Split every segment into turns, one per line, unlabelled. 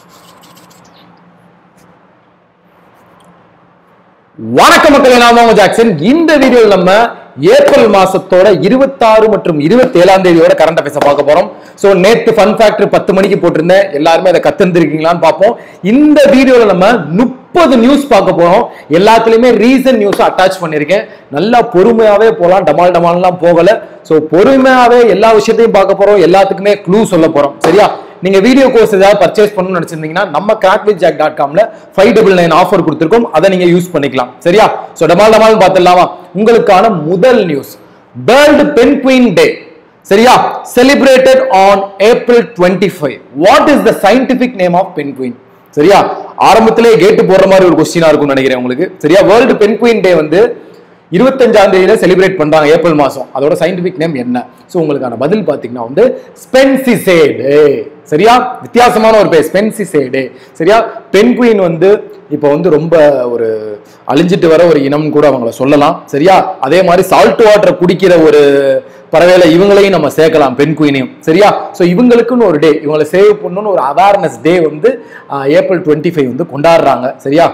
வணக்கம் மக்களே நான் மோகன் ஜாக்சன் இந்த வீடியோவில் நம்ம ஏப்ரல் மாசத்தோட இருபத்தாறு மற்றும் இருபத்தி ஏழாம் தேதியோட கரண்ட் அஃபேர்ஸ் பார்க்க போறோம் சோ நேத்து ஃபன் ஃபேக்டர் பத்து மணிக்கு போட்டிருந்தேன் எல்லாருமே அதை கத்துருக்கீங்களான்னு பார்ப்போம் இந்த வீடியோல நம்ம முப்பது நியூஸ் பார்க்க போறோம் எல்லாத்துலயுமே ரீசன் நியூஸ் அட்டாச் பண்ணிருக்கேன் நல்லா பொறுமையாவே போலாம் டமால் டமால்லாம் போகல சோ பொறுமையாவே எல்லா விஷயத்தையும் பார்க்க போறோம் எல்லாத்துக்குமே க்ளூ சொல்ல போறோம் சரியா நீங்க வீடியோ கோர்ஸ் ஏதாவது பர்ச்சேஸ் பண்ணணும்னு நினைச்சிருந்தீங்கன்னா நம்ம கிராக் வித் ஜாக் டாட் காம்ல ஃபைவ் டபுள் நைன் ஆஃபர் கொடுத்துருக்கோம் அதை நீங்க யூஸ் பண்ணிக்கலாம் சரியா சோ டமால் டமால் பார்த்துடலாமா உங்களுக்கான முதல் news world penguin day சரியா celebrated on April twenty five what is the scientific name of penguin சரியா ஆரம்பத்திலே கேட்டு போடுற மாதிரி ஒரு கொஸ்டினா இருக்கும்னு நினைக்கிறேன் உங்களுக்கு சரியா வேர்ல்டு பென் குயின் டே வந்து இருபத்தஞ்சாம் தேதியில செலிப்ரேட் பண்றாங்க ஏப்ரல் மாசம் அதோட சயின்டிபிக் நேம் என்ன சோ உங்களுக்கான பதில் பாத்தீங்கன்னா வந்து ஸ்பென்சிசேடு சரியா வித்தியாசமான ஒரு பேர் ஸ்பென்சிசேடு சரியா பென்குயின் வந்து இப்போ வந்து ரொம்ப ஒரு அழிஞ்சிட்டு வர ஒரு இனம்னு கூட அவங்கள சொல்லலாம் சரியா அதே மாதிரி சால்ட் வாட்டர் குடிக்கிற ஒரு பறவையில இவங்களையும் நம்ம சேர்க்கலாம் பெண் குயினையும் சரியா ஸோ இவங்களுக்குன்னு ஒரு டே இவங்களை சேவ் பண்ணணும்னு ஒரு அவேர்னஸ் டே வந்து ஏப்ரல் டுவெண்ட்டி ஃபைவ் வந்து கொண்டாடுறாங்க சரியா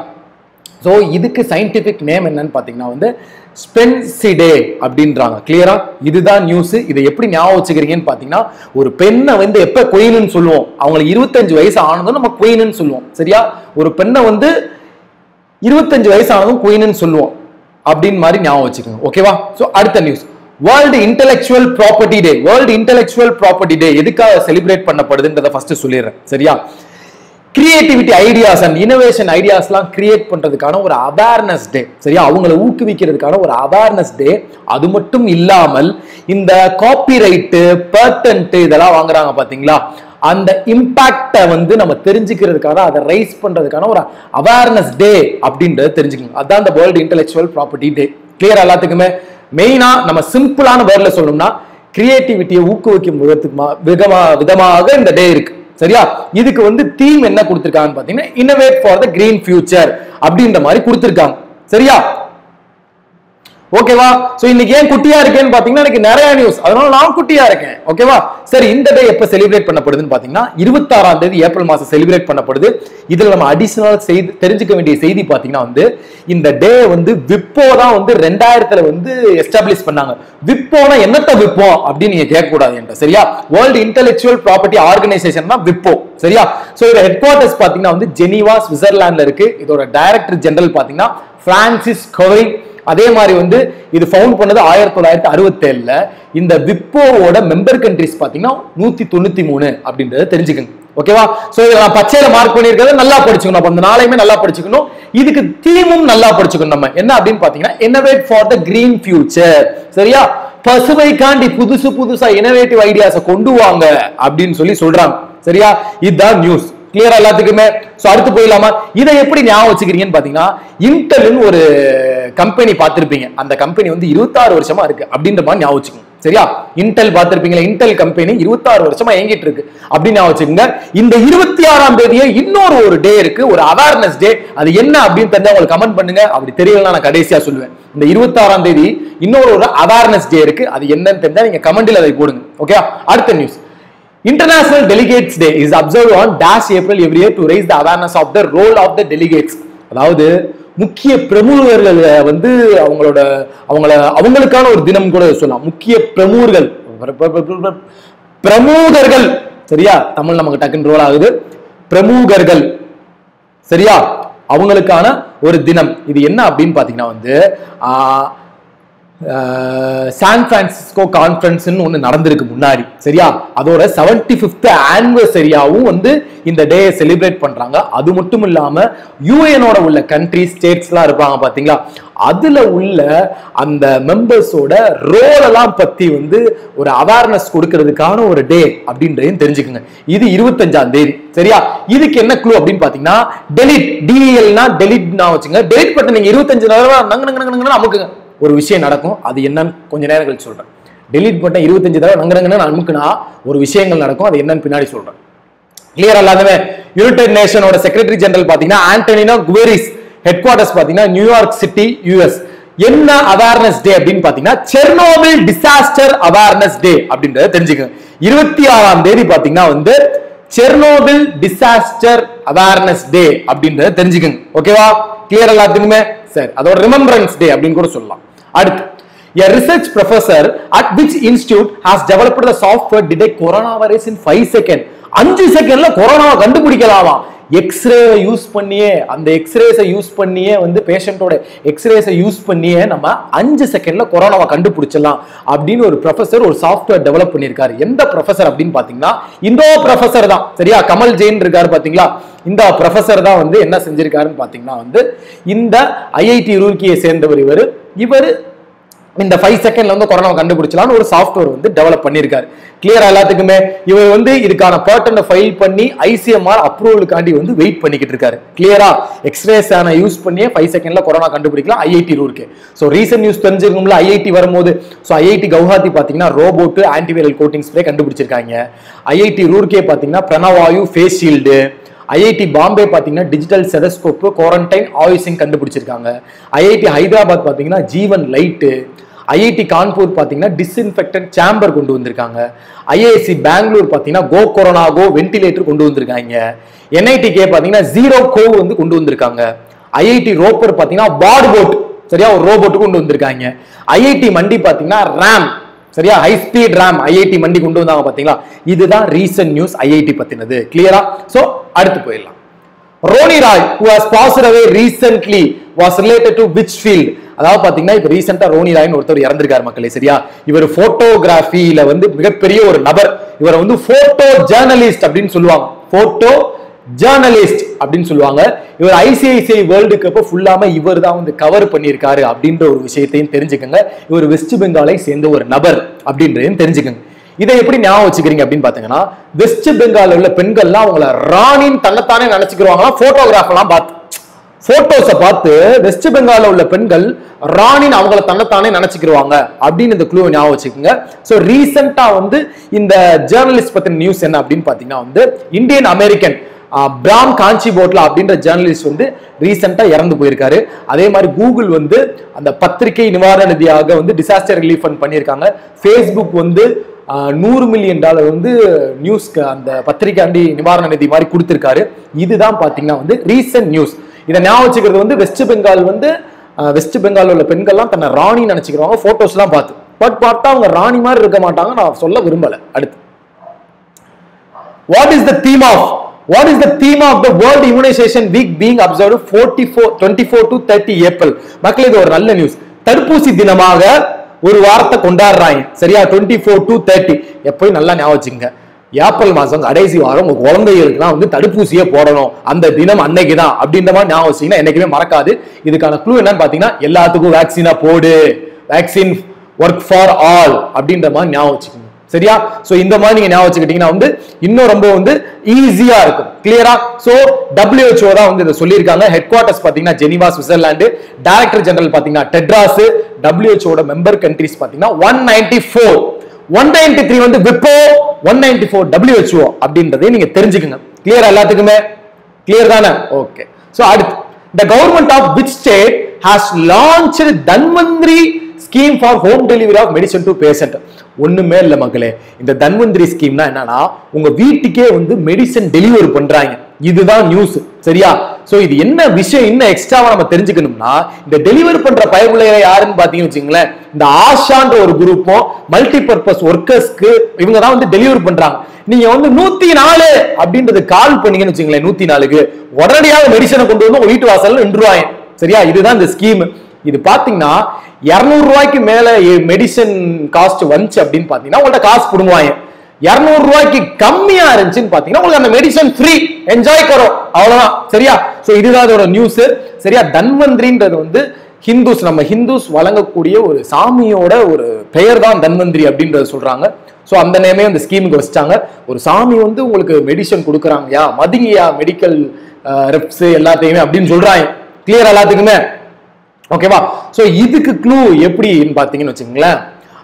ஸோ இதுக்கு சயின்டிபிக் நேம் என்னன்னு பார்த்தீங்கன்னா வந்து ஸ்பென்சிடே அப்படின்றாங்க கிளியரா இதுதான் நியூஸ் இதை எப்படி ஞாபகம் வச்சுக்கிறீங்கன்னு பார்த்தீங்கன்னா ஒரு பெண்ணை வந்து எப்போ குயின்னு சொல்லுவோம் அவங்களுக்கு இருபத்தஞ்சு வயசு ஆனதும் நம்ம குயின்னு சொல்லுவோம் சரியா ஒரு பெண்ணை வந்து இருபத்தஞ்சு வயசு ஆனதும் குயின்னு சொல்லுவோம் அப்படின்னு மாதிரி ஞாபகம் வச்சுக்கோங்க ஓகேவா ஸோ அடுத்த news world intellectual property day world intellectual property day எதுக்காக செலிப்ரேட் பண்ணப்படுதுன்றதை ஃபர்ஸ்ட் சொல்லிடுறேன் சரியா கிரியேட்டிவிட்டி ஐடியாஸ் அண்ட் இனோவேஷன் ஐடியாஸ்லாம் கிரியேட் பண்றதுக்கான ஒரு அவேர்னஸ் டே சரியா அவங்கள ஊக்குவிக்கிறதுக்கான ஒரு அவேர்னஸ் டே அது மட்டும் இல்லாமல் இந்த காப்பிரைட்டு பர்டன்ட் இதெல்லாம் வாங்குறாங்க பாத்தீங்களா அந்த இம்பாக்டை வந்து நம்ம தெரிஞ்சுக்கிறதுக்கான அதை ரைஸ் பண்றதுக்கான ஒரு அவேர்னஸ் டே அப்படின்றத தெரிஞ்சுக்கணும் அதான் இந்த world intellectual property day clear எல்லாத்துக்குமே மெயினா நம்ம சிம்பிளான வேர்ட்ல சொல்லணும்னா கிரியேட்டிவிட்டியை ஊக்குவிக்கும் விதத்துக்கு விதமா விதமாக இந்த டே இருக்கு சரியா இதுக்கு வந்து தீம் என்ன கொடுத்திருக்காங்கன்னு பாத்தீங்கன்னா innovate for the green future அப்படின்ற மாதிரி கொடுத்திருக்காங்க சரியா ஓகேவா சோ இன்னைக்கு ஏன் குட்டியா இருக்கேன்னு பாத்தீங்கன்னா எனக்கு நிறைய நியூஸ் அதனால நான் குட்டியா இருக்கேன் ஓகேவா சரி இந்த டே எப்ப செலிப்ரேட் பண்ணப்படுதுன்னு பாத்தீங்கன்னா இருபத்தாறாம் தேதி ஏப்ரல் மாசம் செலிப்ரேட் பண்ணப்படுது இதுல நம்ம அடிஷனல் செய்தி தெரிஞ்சுக்க வேண்டிய செய்தி பாத்தீங்கன்னா வந்து இந்த டே வந்து விப்போ தான் வந்து ரெண்டாயிரத்துல வந்து எஸ்டாப்ளிஷ் பண்ணாங்க விப்போனா என்னத்த விப்போம் அப்படின்னு நீங்க கேட்க கூடாது என்கிட்ட சரியா வேர்ல்டு இன்டெலெக்சுவல் ப்ராப்பர்ட்டி ஆர்கனைசேஷன் தான் விப்போ சரியா சோ இதோட ஹெட் குவார்டர்ஸ் பாத்தீங்கன்னா வந்து ஜெனீவா சுவிட்சர்லாந்துல இருக்கு இதோட டைரக்டர் ஜெனரல் பாத்தீங்கன்னா பிரான்சிஸ் கொவரிங் அதே மாதிரி வந்து இது ஃபவுண்ட் பண்ணது ஆயிரத்தி தொள்ளாயிரத்தி அறுபத்தி ஏழுல இந்த விப்போவோட மெம்பர் கண்ட்ரிஸ் பாத்தீங்கன்னா நூத்தி தொண்ணூத்தி மூணு அப்படின்றத தெரிஞ்சுக்கங்க ஓகேவா சோ இதை நான் பச்சையில மார்க் பண்ணிருக்கிறத நல்லா படிச்சுக்கணும் அப்ப அந்த நாளையுமே நல்லா படிச்சுக்கணும் இதுக்கு தீமும் நல்லா படிச்சுக்கணும் நம்ம என்ன அப்படின்னு பாத்தீங்கன்னா innovate for the green future சரியா பசுமைக்காண்டி புதுசு புதுசா இனோவேட்டிவ் ஐடியாஸை கொண்டு வாங்க அப்படின்னு சொல்லி சொல்றாங்க சரியா இதுதான் நியூஸ் கிளியரா எல்லாத்துக்குமே சோ அடுத்து போயிடலாமா இதை எப்படி ஞாபகம் வச்சுக்கிறீங்கன்னு பாத்தீங்கன்னா இன்டெல்னு ஒரு கம்பெனி பார்த்திருப்பீங்க அந்த கம்பெனி வந்து இருபத்தாறு வருஷமா இருக்கு அப்படின்ற மாதிரி ஞாபகம் வச்சுக்கோங்க சரியா இன்டெல் பார்த்திருப்பீங்களா இன்டெல் கம்பெனி இருபத்தாறு வருஷமா இயங்கிட்டு இருக்கு அப்படின்னு ஞாபகம் வச்சுக்கோங்க இந்த இருபத்தி ஆறாம் தேதியே இன்னொரு ஒரு டே இருக்கு ஒரு அவேர்னஸ் டே அது என்ன அப்படின்னு தெரிஞ்சா உங்களுக்கு கமெண்ட் பண்ணுங்க அப்படி தெரியலன்னா நான் கடைசியா சொல்லுவேன் இந்த இருபத்தாறாம் தேதி இன்னொரு ஒரு அவேர்னஸ் டே இருக்கு அது என்னன்னு தெரிஞ்சா நீங்க கமெண்ட்ல அதை போடுங்க ஓகே அடுத்த news International Delegates Day is observed on dash April every year to raise the awareness of the role of the delegates. அதாவது முக்கிய பிரமுகர்கள் வந்து அவங்களோட அவங்கள அவங்களுக்கான ஒரு தினம் கூட சொல்லலாம் முக்கிய பிரமுகர்கள் பிரமுகர்கள் சரியா தமிழ் நமக்கு டக்குன்னு ரோல் ஆகுது பிரமுகர்கள் சரியா அவங்களுக்கான ஒரு தினம் இது என்ன அப்படின்னு பாத்தீங்கன்னா வந்து சான் பிரான்சிஸ்கோ கான்ஃபரன்ஸ்னு ஒன்று நடந்திருக்கு முன்னாடி சரியா அதோட செவன்டி ஃபிஃப்த் ஆனிவர்சரியாவும் வந்து இந்த டே செலிப்ரேட் பண்றாங்க அது மட்டும் இல்லாம யூஎனோட உள்ள கண்ட்ரி ஸ்டேட்ஸ்லாம் இருப்பாங்க பாத்தீங்களா அதுல உள்ள அந்த மெம்பர்ஸோட ரோல் எல்லாம் பத்தி வந்து ஒரு அவேர்னஸ் கொடுக்கறதுக்கான ஒரு டே அப்படின்றதையும் தெரிஞ்சுக்கோங்க இது இருபத்தஞ்சாம் தேதி சரியா இதுக்கு என்ன க்ளூ அப்படின்னு பாத்தீங்கன்னா டெலிட் டிஎல்னா டெலிட் நான் வச்சுங்க டெலிட் பட்டன் நீங்க இருபத்தஞ்சு தடவை நங்க நங்க நங்க அமுக்குங்க ஒரு விஷயம் நடக்கும் அது என்னன்னு கொஞ்ச நேரம் கழிச்சு சொல்றேன் டெலிட் பட்டன் இருபத்தஞ்சு தடவை நங்குறங்கன்னு நான் அமுக்குனா ஒரு விஷயங்கள் நடக்கும் அது என்னன்னு பின்னாடி சொல்றேன் கிளியர் அல்லாதவே யுனைடெட் நேஷனோட செக்ரட்டரி ஜெனரல் பாத்தீங்கன்னா ஆண்டனினோ குவேரிஸ் ஹெட் குவார்டர்ஸ் பாத்தீங்கன்னா நியூயார்க் சிட்டி யூஎஸ் என்ன அவேர்னஸ் டே அப்படின்னு பாத்தீங்கன்னா செர்னோபில் டிசாஸ்டர் அவேர்னஸ் டே அப்படின்றத தெரிஞ்சுக்கோங்க இருபத்தி ஆறாம் தேதி பாத்தீங்கன்னா வந்து செர்னோபில் டிசாஸ்டர் அவேர்னஸ் டே அப்படின்றத தெரிஞ்சுக்கங்க ஓகேவா கிளியர் எல்லாத்துக்குமே சரி அதோட ரிமெம்பரன்ஸ் டே அப்படின்னு கூட சொல்லலாம் அடுத்து A research professor at which institute has developed the software detect coronavirus in 5 second அஞ்சு செகண்ட்ல கொரோனாவை கண்டுபிடிக்கலாமா எக்ஸ்ரே யூஸ் பண்ணியே அந்த எக்ஸ்ரேஸை யூஸ் பண்ணியே வந்து பேஷண்டோட எக்ஸ்ரேஸை யூஸ் பண்ணியே நம்ம அஞ்சு செகண்ட்ல கொரோனாவை கண்டுபிடிச்சிடலாம் அப்படின்னு ஒரு ப்ரொஃபசர் ஒரு சாஃப்ட்வேர் டெவலப் பண்ணியிருக்காரு எந்த ப்ரொஃபசர் அப்படின்னு பாத்தீங்கன்னா இந்த ப்ரொஃபசர் தான் சரியா கமல் ஜெயின் இருக்காரு பாத்தீங்களா இந்த ப்ரொஃபசர் தான் வந்து என்ன செஞ்சிருக்காருன்னு பாத்தீங்கன்னா வந்து இந்த ஐஐடி ரூர்க்கியை சேர்ந்தவர் இவர் இவர் இந்த ஃபைவ் செகண்ட்ல வந்து கொரோனா கண்டுபிடிச்சலாம்னு ஒரு சாஃப்ட்வேர் வந்து டெவலப் பண்ணியிருக்காரு கிளியரா எல்லாத்துக்குமே இவர் வந்து இதுக்கான பேட்டர்னை ஃபைல் பண்ணி ஐசிஎம்ஆர் அப்ரூவலுக்காண்டி வந்து வெயிட் பண்ணிக்கிட்டு இருக்காரு கிளியரா எக்ஸ்ரேஸ் ஆன யூஸ் பண்ணியே ஃபைவ் செகண்ட்ல கொரோனா கண்டுபிடிக்கலாம் ஐஐடி ரூருக்கு ஸோ ரீசன்ட் நியூஸ் தெரிஞ்சிருக்கும்ல ஐஐடி வரும்போது ஸோ ஐஐடி கவுஹாத்தி பார்த்தீங்கன்னா ரோபோட்டு ஆன்டிவைரல் கோட்டிங் ஸ்ப்ரே கண்டுபிடிச்சிருக்காங்க ஐஐடி ரூர்க்கே பார்த்தீங்கன்னா பிரணவாயு ஃபேஸ் ஷீல்டு ஐஐடி பாம்பே பார்த்தீங்கன்னா டிஜிட்டல் செதஸ்கோப்பு குவாரண்டைன் ஆயுசிங் கண்டுபிடிச்சிருக்காங்க ஐஐடி ஹைதராபாத் பார்த்தீங்கன்னா ஜீவன் லைட்டு ஐஐடி கான்பூர் பார்த்தீங்கன்னா டிஸ்இன்ஃபெக்டன்ட் சேம்பர் கொண்டு வந்திருக்காங்க ஐஐசி பெங்களூர் பார்த்தீங்கன்னா கோ கொரோனா கோ வென்டிலேட்டர் கொண்டு வந்திருக்காங்க என்ஐடிகே பார்த்தீங்கன்னா ஜீரோ கோ வந்து கொண்டு வந்திருக்காங்க ஐஐடி ரோப்பர் பார்த்தீங்கன்னா வார்டு போட் சரியா ஒரு ரோபோட் கொண்டு வந்திருக்காங்க ஐஐடி மண்டி பார்த்தீங்கன்னா ரேம் சரியா high speed RAM IIT Mandi கொண்டு வந்தாங்க பாத்தீங்களா இதுதான் ரீசன்ட் நியூஸ் ஐஐடி பத்தினது கிளியரா சோ அடுத்து போயிடலாம் Roni Roy who has passed away recently was related to which field அதாவது பாத்தீங்கன்னா இப்ப ரீசெண்டா ரோனி ராய்னு ஒருத்தர் இறந்திருக்காரு மக்களே சரியா இவர் போட்டோகிராஃபில வந்து மிகப்பெரிய ஒரு நபர் இவரை வந்து போட்டோ ஜேர்னலிஸ்ட் அப்படின்னு சொல்லுவாங்க போட்டோ ஜேர்னலிஸ்ட் அப்படின்னு சொல்லுவாங்க இவர் ஐசிஐசிஐ வேர்ல்டு கப்பை ஃபுல்லாம இவர் தான் வந்து கவர் பண்ணியிருக்காரு அப்படின்ற ஒரு விஷயத்தையும் தெரிஞ்சுக்கோங்க இவர் வெஸ்ட் பெங்காலை சேர்ந்த ஒரு நபர் அப்படின்றதையும் தெரிஞ்சுக்கோங்க இதை எப்படி ஞாபகம் வச்சுக்கிறீங்க அப்படின்னு பாத்தீங்கன்னா வெஸ்ட் பெங்கால்ல உள்ள பெண்கள்லாம் அவங்கள ராணின்னு தன்னைத்தானே நினைச்சுக்கிறவாங்களாம் போட்டோகிராஃப் எல்லாம் பார்த்து போட்டோஸை பார்த்து வெஸ்ட் பெங்கால்ல உள்ள பெண்கள் ராணின்னு அவங்கள தன்னைத்தானே நினைச்சுக்கிருவாங்க அப்படின்னு இந்த க்ளூவை ஞாபகம் வச்சுக்கோங்க ஸோ ரீசெண்டா வந்து இந்த ஜேர்னலிஸ்ட் பத்தின நியூஸ் என்ன அப்படின்னு பாத்தீங்கன்னா வந்து இந்தியன் அமெரிக்கன் பிராம் காஞ்சி போட்லா அப்படின்ற ஜேர்னலிஸ்ட் வந்து ரீசெண்டா இறந்து போயிருக்காரு அதே மாதிரி கூகுள் வந்து அந்த பத்திரிகை நிவாரண நிதியாக வந்து டிசாஸ்டர் ரிலீஃப் ஃபண்ட் பண்ணியிருக்காங்க ஃபேஸ்புக் வந்து ஆஹ், நூறு மில்லியன் டாலர் வந்து நியூஸ்க்கு அந்த பத்திரிகையாண்டி நிவாரண நிதி மாதிரி கொடுத்திருக்காரு இதுதான் பாத்தீங்கன்னா வந்து ரீசன்ட் நியூஸ் இதை ஞாபகம் வச்சுக்கிறது வந்து வெஸ்ட் பெங்கால் வந்து ஆஹ், வெஸ்ட் பெங்கால் உள்ள பெண்கள்லாம் தன்னை ராணி நினைச்சுக்கிறவங்க போட்டோஸ்லாம் பார்த்து பட் பார்த்தா அவங்க ராணி மாதிரி இருக்க மாட்டாங்க நான் சொல்ல விரும்பல அடுத்து What is the theme of? What is the theme of the World Immunization Week being observed 44, 24 to 30 April? மக்களே இது ஒரு நல்ல நியூஸ் தடுப்பூசி தினமாக ஒரு வாரத்தை கொண்டாடுறாங்க சரியா 24 ஃபோர் டு தேர்ட்டி எப்பயும் நல்லா ஞாபகம் வச்சுக்கங்க ஏப்ரல் மாசம் கடைசி வாரம் உங்க குழந்தைகளுக்குலாம் வந்து தடுப்பூசியே போடணும் அந்த தினம் அன்னைக்கு தான் அப்படின்ற மாதிரி ஞாபகம் வச்சீங்கன்னா என்னைக்குமே மறக்காது இதுக்கான க்ளூ என்னன்னு பாத்தீங்கன்னா எல்லாத்துக்கும் வேக்சினா போடு வேக்சின் ஒர்க் ஃபார் ஆல் அப்படின்ற மாதிரி ஞாபகம் வச்சுக்கோங்க சரியா சோ இந்த மாதிரி நீங்க ஞாபகம் வச்சுக்கிட்டீங்கன்னா வந்து இன்னும் ரொம்ப வந்து ஈஸியா இருக்கும் கிளியரா சோ WHO தான் வந்து இதை சொல்லியிருக்காங்க ஹெட் குவார்ட்டர்ஸ் பாத்தீங்கன்னா ஜெனிவா சுவிட்சர்லாந்து டைரக்டர் ஜெனரல் பாத்தீங்கன்னா டெட்ராஸ் WHO மெம்பர் கண்ட்ரிஸ் பாத்தீங்கன்னா one ninety four one ninety three வந்து விப்போ ஒன் நைன்டி ஃபோர் WHO அப்படின்றதை நீங்க தெரிஞ்சுக்கங்க கிளியர் எல்லாத்துக்குமே கிளியர் தானே ஓகே சோ அடுத்து the government of which state has launched Dhanvantari scheme for home delivery of medicine to patient ஒண்ணுமே இல்ல மக்களே இந்த தன்வந்திரி ஸ்கீம்னா என்னன்னா உங்க வீட்டுக்கே வந்து மெடிசன் டெலிவரி பண்றாங்க இதுதான் நியூஸ் சரியா சோ இது என்ன விஷயம் இன்னும் எக்ஸ்ட்ராவா நம்ம தெரிஞ்சுக்கணும்னா இந்த டெலிவரி பண்ற பயவுள்ளைய யாருன்னு பாத்தீங்கன்னு வச்சுங்களேன் இந்த ஆஷான்ற ஒரு குரூப்பும் மல்டி பர்பஸ் ஒர்க்கர்ஸ்க்கு இவங்க தான் வந்து டெலிவரி பண்றாங்க நீங்க வந்து நூத்தி நாலு அப்படின்றது கால் பண்ணீங்கன்னு வச்சுங்களேன் நூத்தி நாலுக்கு உடனடியாக மெடிசனை கொண்டு வந்து உங்க வீட்டு வாசல்ல நின்றுவாங்க சரியா இதுதான் இந்த ஸ்கீம் இது பாத்தீங்கன்னா இருநூறு ரூபாய்க்கு மேல மெடிசன் காஸ்ட் வந்துச்சு அப்படின்னு பாத்தீங்கன்னா உங்கள்ட்ட காசு புடுங்குவாங்க இருநூறு ரூபாய்க்கு கம்மியா இருந்துச்சுன்னு பாத்தீங்கன்னா உங்களுக்கு அந்த மெடிசன் ஃப்ரீ என்ஜாய் கரோம் அவ்வளவுதான் சரியா சோ இதுதான் அதோட நியூஸ் சரியா தன்வந்திரின்றது வந்து ஹிந்துஸ் நம்ம ஹிந்துஸ் வழங்கக்கூடிய ஒரு சாமியோட ஒரு பெயர் தான் தன்வந்திரி அப்படின்றத சொல்றாங்க சோ அந்த நேமே அந்த ஸ்கீமுக்கு வச்சிட்டாங்க ஒரு சாமி வந்து உங்களுக்கு மெடிசன் கொடுக்குறாங்கயா மதிங்கயா மெடிக்கல் ரெப்ஸ் எல்லாத்தையுமே அப்படின்னு சொல்றாங்க கிளியர் எல்லாத்துக்குமே ஓகேவா சோ இதுக்கு க்ளூ எப்படின்னு பாத்தீங்கன்னு வச்சுங்களேன்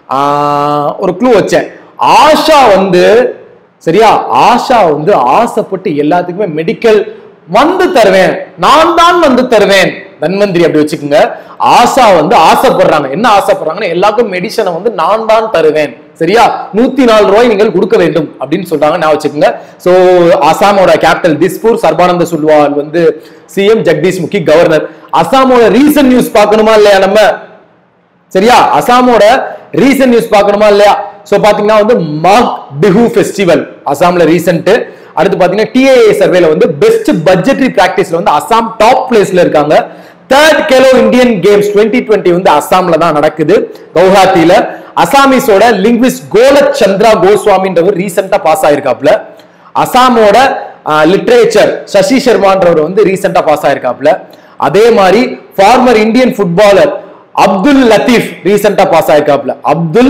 ஆஹ் ஒரு க்ளூ வச்சேன் ஆஷா வந்து சரியா ஆஷா வந்து ஆசைப்பட்டு எல்லாத்துக்குமே மெடிக்கல் வந்து தருவேன் நான் தான் வந்து தருவேன் தன்வந்திரி அப்படி வச்சுக்கோங்க ஆஷா வந்து ஆசைப்படுறாங்க என்ன ஆசைப்படுறாங்கன்னா எல்லாருக்கும் மெடிசனை வந்து நான் தான் தருவேன் சரியா நூத்தி நாலு ரூபாய் நீங்கள் கொடுக்க வேண்டும் அப்படின்னு சொல்றாங்க நான் வச்சுக்கோங்க சோ அசாமோட கேபிட்டல் திஸ்பூர் சர்பானந்த சுல்வால் வந்து சிஎம் ஜெகதீஷ் முகி கவர்னர் அசாமோட ரீசன்ட் நியூஸ் பார்க்கணுமா இல்லையா நம்ம சரியா அசாமோட ரீசன்ட் நியூஸ் பார்க்கணுமா இல்லையா சோ பாத்தீங்கன்னா வந்து மாக் பிஹு ஃபெஸ்டிவல் அசாம்ல ரீசன்ட் அடுத்து பாத்தீங்கன்னா டிஏஏ சர்வேல வந்து பெஸ்ட் பட்ஜெட்டரி பிராக்டிஸ்ல வந்து அசாம் டாப் பிளேஸ்ல இருக்காங்க தேர்ட் கேலோ இந்தியன் கேம்ஸ் 2020 வந்து அசாம்ல தான் நடக்குது கவுஹாத்தில அசாமிஸோட லிங்குவிஸ்ட் கோலக் சந்திரா கோஸ்வாமின்றவர் ரீசெண்டா பாஸ் ஆயிருக்காப்ல அசாமோட லிட்ரேச்சர் சசி சர்மான்றவர் வந்து ரீசெண்டா பாஸ் ஆயிருக்காப்ல அதே மாதிரி former Indian footballer Abdul Latif ரீசெண்டா பாஸ் ஆயிருக்காப்ல அப்துல்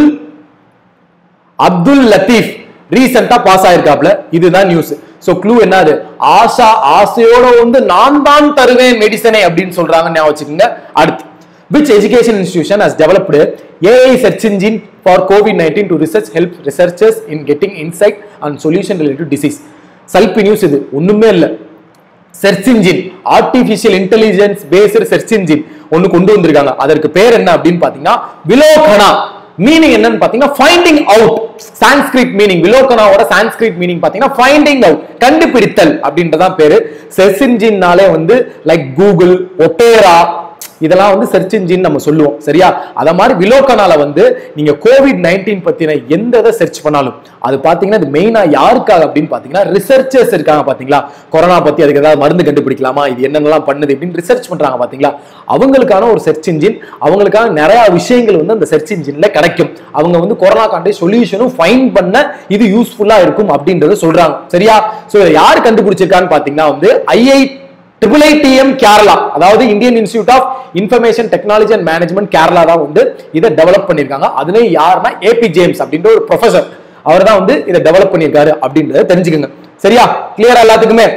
அப்துல் லத்தீப் ரீசெண்டா பாஸ் ஆயிருக்காப்ல இதுதான் நியூஸ் சோ க்ளூ என்னது ஆஷா ஆசையோட வந்து நான் தான் தருவேன் மெடிசனை அப்படின்னு சொல்றாங்க ஞாபகம் வச்சுக்கோங்க அடுத்து which education institution has developed AI search engine for COVID-19 to research help researchers in getting insight and solution related to disease சல்பி நியூஸ் இது ஒண்ணுமே இல்ல search engine artificial intelligence based search engine ஒன்னு கொண்டு வந்திருக்காங்க அதற்கு பேர் என்ன அப்படின்னு பாத்தீங்கன்னா விலோகனா மீனிங் என்னன்னு பாத்தீங்கன்னா ஃபைண்டிங் அவுட் சான்ஸ்கிரிட் மீனிங் விலோகனாவோட சான்ஸ்கிரிட் மீனிங் பாத்தீங்கன்னா ஃபைண்டிங் அவுட் கண்டுபிடித்தல் அப்படின்றதான் பேரு சர்ச் இன்ஜின்னாலே வந்து லைக் கூகுள் ஒப்பேரா இதெல்லாம் வந்து சர்ச் இன்ஜின் நம்ம சொல்லுவோம் சரியா அத மாதிரி விலோக்கனால வந்து நீங்க கோவிட் நைன்டீன் பத்தின எந்த இதை சர்ச் பண்ணாலும் அது பாத்தீங்கன்னா இது மெயினா யாருக்காக அப்படின்னு பாத்தீங்கன்னா ரிசர்ச்சர்ஸ் இருக்காங்க பாத்தீங்களா கொரோனா பத்தி அதுக்கு ஏதாவது மருந்து கண்டுபிடிக்கலாமா இது என்னென்னலாம் பண்ணுது அப்படின்னு ரிசர்ச் பண்றாங்க பாத்தீங்களா அவங்களுக்கான ஒரு சர்ச் இன்ஜின் அவங்களுக்கான நிறைய விஷயங்கள் வந்து அந்த சர்ச் இன்ஜின்ல கிடைக்கும் அவங்க வந்து கொரோனா காண்டி சொல்யூஷனும் ஃபைன் பண்ண இது யூஸ்ஃபுல்லா இருக்கும் அப்படின்றத சொல்றாங்க சரியா சோ யார் கண்டுபிடிச்சிருக்கான்னு பாத்தீங்கன்னா வந்து ஐஐ ட்ரிபிள் ஐடிஎம் கேரளா அதாவது Indian institute of information technology and management Kerala தான் வந்து இதை டெவலப் பண்ணியிருக்காங்க அதுல யாருன்னா ஏபி ஜேம்ஸ் அப்படின்ற ஒரு ப்ரொஃபசர் அவர் தான் வந்து இதை டெவலப் பண்ணியிருக்காரு அப்படின்றத தெரிஞ்சுக்கோங்க சரியா கிளியரா எல்லாத்துக்குமே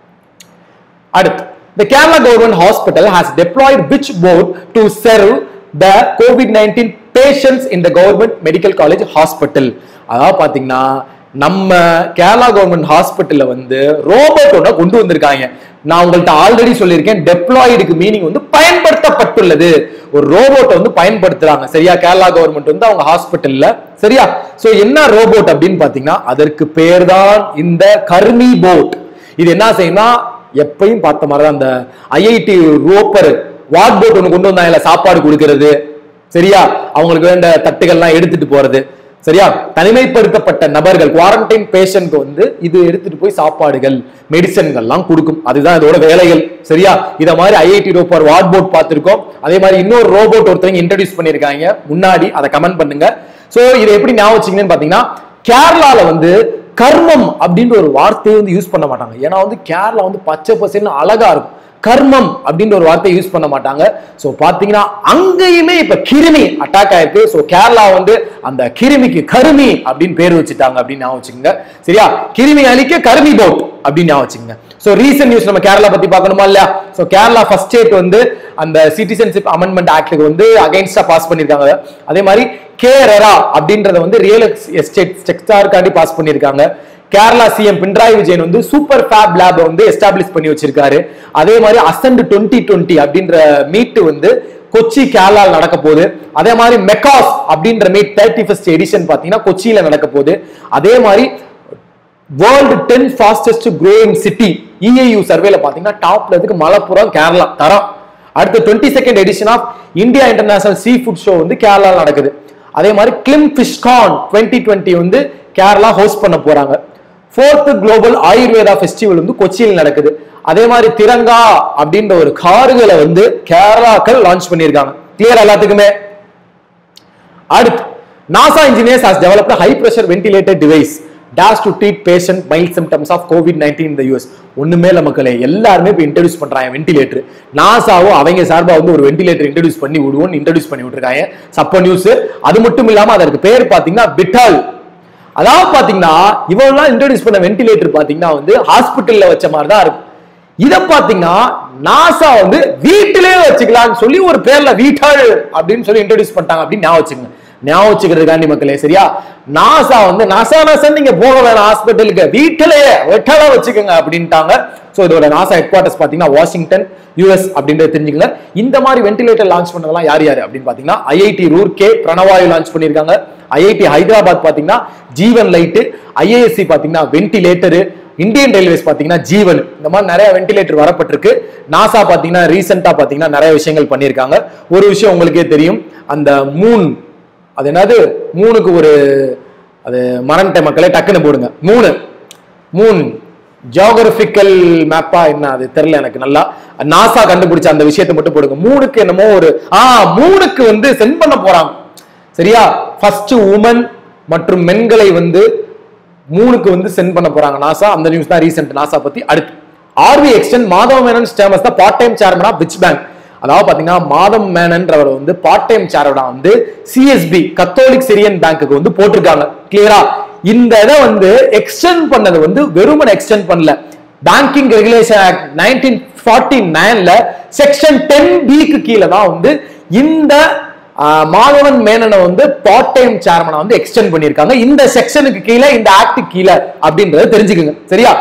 அடுத்து the kerala government hospital has deployed which board to serve the covid-19 patients in the government medical college hospital அதாவது பாத்தீங்கன்னா நம்ம கேரளா கவர்மெண்ட் ஹாஸ்பிட்டல்ல வந்து ரோபோட் ஒண்ண கொண்டு வந்திருக்காங்க நான் உங்கள்ட்ட ஆல்ரெடி சொல்லியிருக்கேன் டெப்ளாய்டுக்கு மீனிங் வந்து பயன்படுத்தப்பட்டுள்ளது ஒரு ரோபோட்டை வந்து பயன்படுத்துறாங்க சரியா கேரளா கவர்மெண்ட் வந்து அவங்க ஹாஸ்பிட்டல்ல சரியா சோ என்ன ரோபோட் அப்படின்னு பாத்தீங்கன்னா அதற்கு பேர் தான் இந்த கர்மி போட் இது என்ன செய்யும்னா எப்பயும் பார்த்த மாதிரி தான் அந்த ஐஐடி ரோப்பர் வாட் போட் ஒன்று கொண்டு வந்தாங்கல்ல சாப்பாடு கொடுக்கறது சரியா அவங்களுக்கு வேண்ட தட்டுகள்லாம் எடுத்துட்டு போறது சரியா தனிமைப்படுத்தப்பட்ட நபர்கள் குவாரண்டைன் பேஷண்ட்க்கு வந்து இது எடுத்துட்டு போய் சாப்பாடுகள் மெடிசன்கள்லாம் கொடுக்கும் அதுதான் இதோட வேலைகள் சரியா இத மாதிரி ஐஐடி ரோப்பர் வாட் போட் பார்த்திருக்கோம் அதே மாதிரி இன்னொரு ரோபோட் ஒருத்தவங்க இன்ட்ரடியூஸ் பண்ணிருக்காங்க முன்னாடி அதை கமெண்ட் பண்ணுங்க சோ இதை எப்படி ஞாபகம் வச்சீங்கன்னு பாத்தீங்கன்னா கேரளால வந்து கர்மம் அப்படின்ற ஒரு வார்த்தையை வந்து யூஸ் பண்ண மாட்டாங்க ஏன்னா வந்து கேரளா வந்து பச்சை பசேல்னு அழகா இருக்கும் கர்மம் அப்படின்ற ஒரு வார்த்தையை யூஸ் பண்ண மாட்டாங்க சோ பாத்தீங்கன்னா அங்கேயுமே இப்ப கிருமி அட்டாக் ஆயிருக்கு சோ கேரளா வந்து அந்த கிருமிக்கு கருமி அப்படின்னு பேர் வச்சுட்டாங்க அப்படின்னு ஞாபகம் வச்சுக்கோங்க சரியா கிருமி அழிக்க கருமி போட் அப்படின்னு ஞாபகம் வச்சுக்கோங்க சோ ரீசன்ட் நியூஸ் நம்ம கேரளா பத்தி பார்க்கணுமா இல்லையா சோ கேரளா ஃபர்ஸ்ட் ஸ்டேட் வந்து அந்த சிட்டிசன்ஷிப் அமெண்ட்மெண்ட் ஆக்டுக்கு வந்து அகைன்ஸ்டா பாஸ் பண்ணிருக்காங்க அதே மாதிரி கே ரெரா அப்படின்றத வந்து ரியல் எஸ்டேட் செக்டாருக்காண்டி பாஸ் பண்ணிருக்காங்க கேரளா சிஎம் பினராயி விஜயன் வந்து சூப்பர் ஃபேப் லேப் வந்து எஸ்டாப்ளிஷ் பண்ணி வச்சிருக்காரு அதே மாதிரி அசண்ட் டுவெண்ட்டி டுவெண்ட்டி அப்படின்ற மீட் வந்து கொச்சி கேரளால நடக்க போகுது அதே மாதிரி மெக்காஸ் அப்படின்ற மீட் தேர்ட்டி ஃபர்ஸ்ட் எடிஷன் பாத்தீங்கன்னா கொச்சியில நடக்க போகுது அதே மாதிரி world ten fastest growing city EIU சர்வேல பாத்தீங்கன்னா டாப்ல இருக்கு மலப்புரம் கேரளா தரம் அடுத்து twenty second edition of India international seafood show வந்து கேரளால நடக்குது அதே மாதிரி கிளிம் ஃபிஷ்கான் டுவெண்ட்டி டுவெண்ட்டி வந்து கேரளா ஹோஸ்ட் பண்ண போறாங்க ஃபோர்த் குளோபல் ஆயுர்வேதா ஃபெஸ்டிவல் வந்து கொச்சியில் நடக்குது அதே மாதிரி திரங்கா அப்படின்ற ஒரு கார்களை வந்து கேரளாக்கள் லான்ச் பண்ணியிருக்காங்க கிளியர் எல்லாத்துக்குமே அடுத்து NASA engineers has developed high pressure ventilator device does to treat patient mild symptoms of COVID nineteen இந்த யூஎஸ் ஒண்ணுமே இல்ல மக்களே எல்லாருமே இப்போ இன்ட்ரடியூஸ் பண்றாங்க வென்டிலேட்டர் நாசாவும் அவங்க சார்பா வந்து ஒரு வென்டிலேட்டர் இன்ட்ரடியூஸ் பண்ணி விடுவோம் இன்ட்ரடியூஸ் பண்ணி விட்டுருக்காங்க சப்ப நியூஸ் அது மட்டும் இல்லாம அதற்கு பேர் பாத்தீங்கன்னா பிட்டால் அதாவது பாத்தீங்கன்னா இவெல்லாம் இன்ட்ரடியூஸ் பண்ண வென்டிலேட்டர் பாத்தீங்கன்னா வந்து ஹாஸ்பிட்டல்ல வச்ச மாதிரி தான் இருக்கும் இத பாத்தீங்கன்னா நாசா வந்து வீட்டிலே வச்சுக்கலாம்னு சொல்லி ஒரு பேர்ல வீட்டாள் அப்படின்னு சொல்லி இன்ட்ரடியூஸ் பண்ணிட்டாங்க அப்படின்னு ஞாபகம் வச்சுக்கோங்க ஞாபகம் வச்சுக்கிறதுக்காண்டி மக்களே சரியா நாசா வந்து நாசா நாசா நீங்க போக வேணாம் ஹாஸ்பிட்டலுக்கு வீட்டிலேயே வெட்டலா வச்சுக்கோங்க அப்படின்ட்டாங்க ஸோ இதோட நாசா ஹெட் குவார்ட்டர்ஸ் பார்த்தீங்கன்னா வாஷிங்டன் யூஎஸ் அப்படின்றது தெரிஞ்சுக்கங்க இந்த மாதிரி வென்டிலேட்டர் லான்ச் பண்ணதெல்லாம் யார் யார் அப்படின்னு பார்த்தீங்கன்னா ஐஐடி ரூர்கே பிரணவாயு லான்ச் பண்ணியிருக்காங்க ஐஐடி ஹைதராபாத் பார்த்தீங்கன்னா ஜீவன் லைட்டு ஐஏஎஸ்சி பார்த்தீங்கன்னா வென்டிலேட்டரு இந்தியன் ரயில்வேஸ் பார்த்தீங்கன்னா ஜீவன் இந்த மாதிரி நிறைய வென்டிலேட்டர் வரப்பட்டிருக்கு நாசா பார்த்தீங்கன்னா ரீசெண்டாக பார்த்தீங்கன்னா நிறைய விஷயங்கள் பண்ணியிருக்காங்க ஒரு விஷயம் உங்களுக்கே தெரியும் அந்த மூன் அது என்னது மூணுக்கு ஒரு அது மரண்ட மக்களே டக்குன்னு போடுங்க மூணு மூன் ஜியோகிராபிக்கல் மேப்பா என்ன அது தெரியல எனக்கு நல்லா நாசா கண்டுபிடிச்ச அந்த விஷயத்தை மட்டும் போடுங்க மூணுக்கு என்னமோ ஒரு ஆ மூணுக்கு வந்து சென்ட் பண்ண போறாங்க சரியா ஃபர்ஸ்ட் உமன் மற்றும் மென்களை வந்து மூணுக்கு வந்து சென்ட் பண்ண போறாங்க நாசா அந்த நியூஸ் தான் ரீசெண்ட் நாசா பத்தி அடுத்து ஆர்வி எக்ஸ்டன் மாதவ மேனன் ஸ்டேமஸ் தான் part time chairman of which bank அதாவது பாத்தீங்கன்னா மாதம் மேனன்றவர் வந்து பார்ட் டைம் சேரோட வந்து சிஎஸ்பி கத்தோலிக் சிரியன் பேங்க்குக்கு வந்து போட்டிருக்காங்க கிளியரா இந்த இதை வந்து எக்ஸ்டெண்ட் பண்ணது வந்து வெறுமனை எக்ஸ்டெண்ட் பண்ணல banking regulation act nineteen forty நைன்ல செக்ஷன் டென் பிக்கு கீழே தான் வந்து இந்த ஆஹ், மாதவன் மேனனை வந்து பார்ட் டைம் சேர்மனை வந்து எக்ஸ்டெண்ட் பண்ணியிருக்காங்க இந்த செக்ஷனுக்கு கீழே இந்த ஆக்ட் கீழே அப்படின்றத தெரிஞ்சுக்குங்க சரியா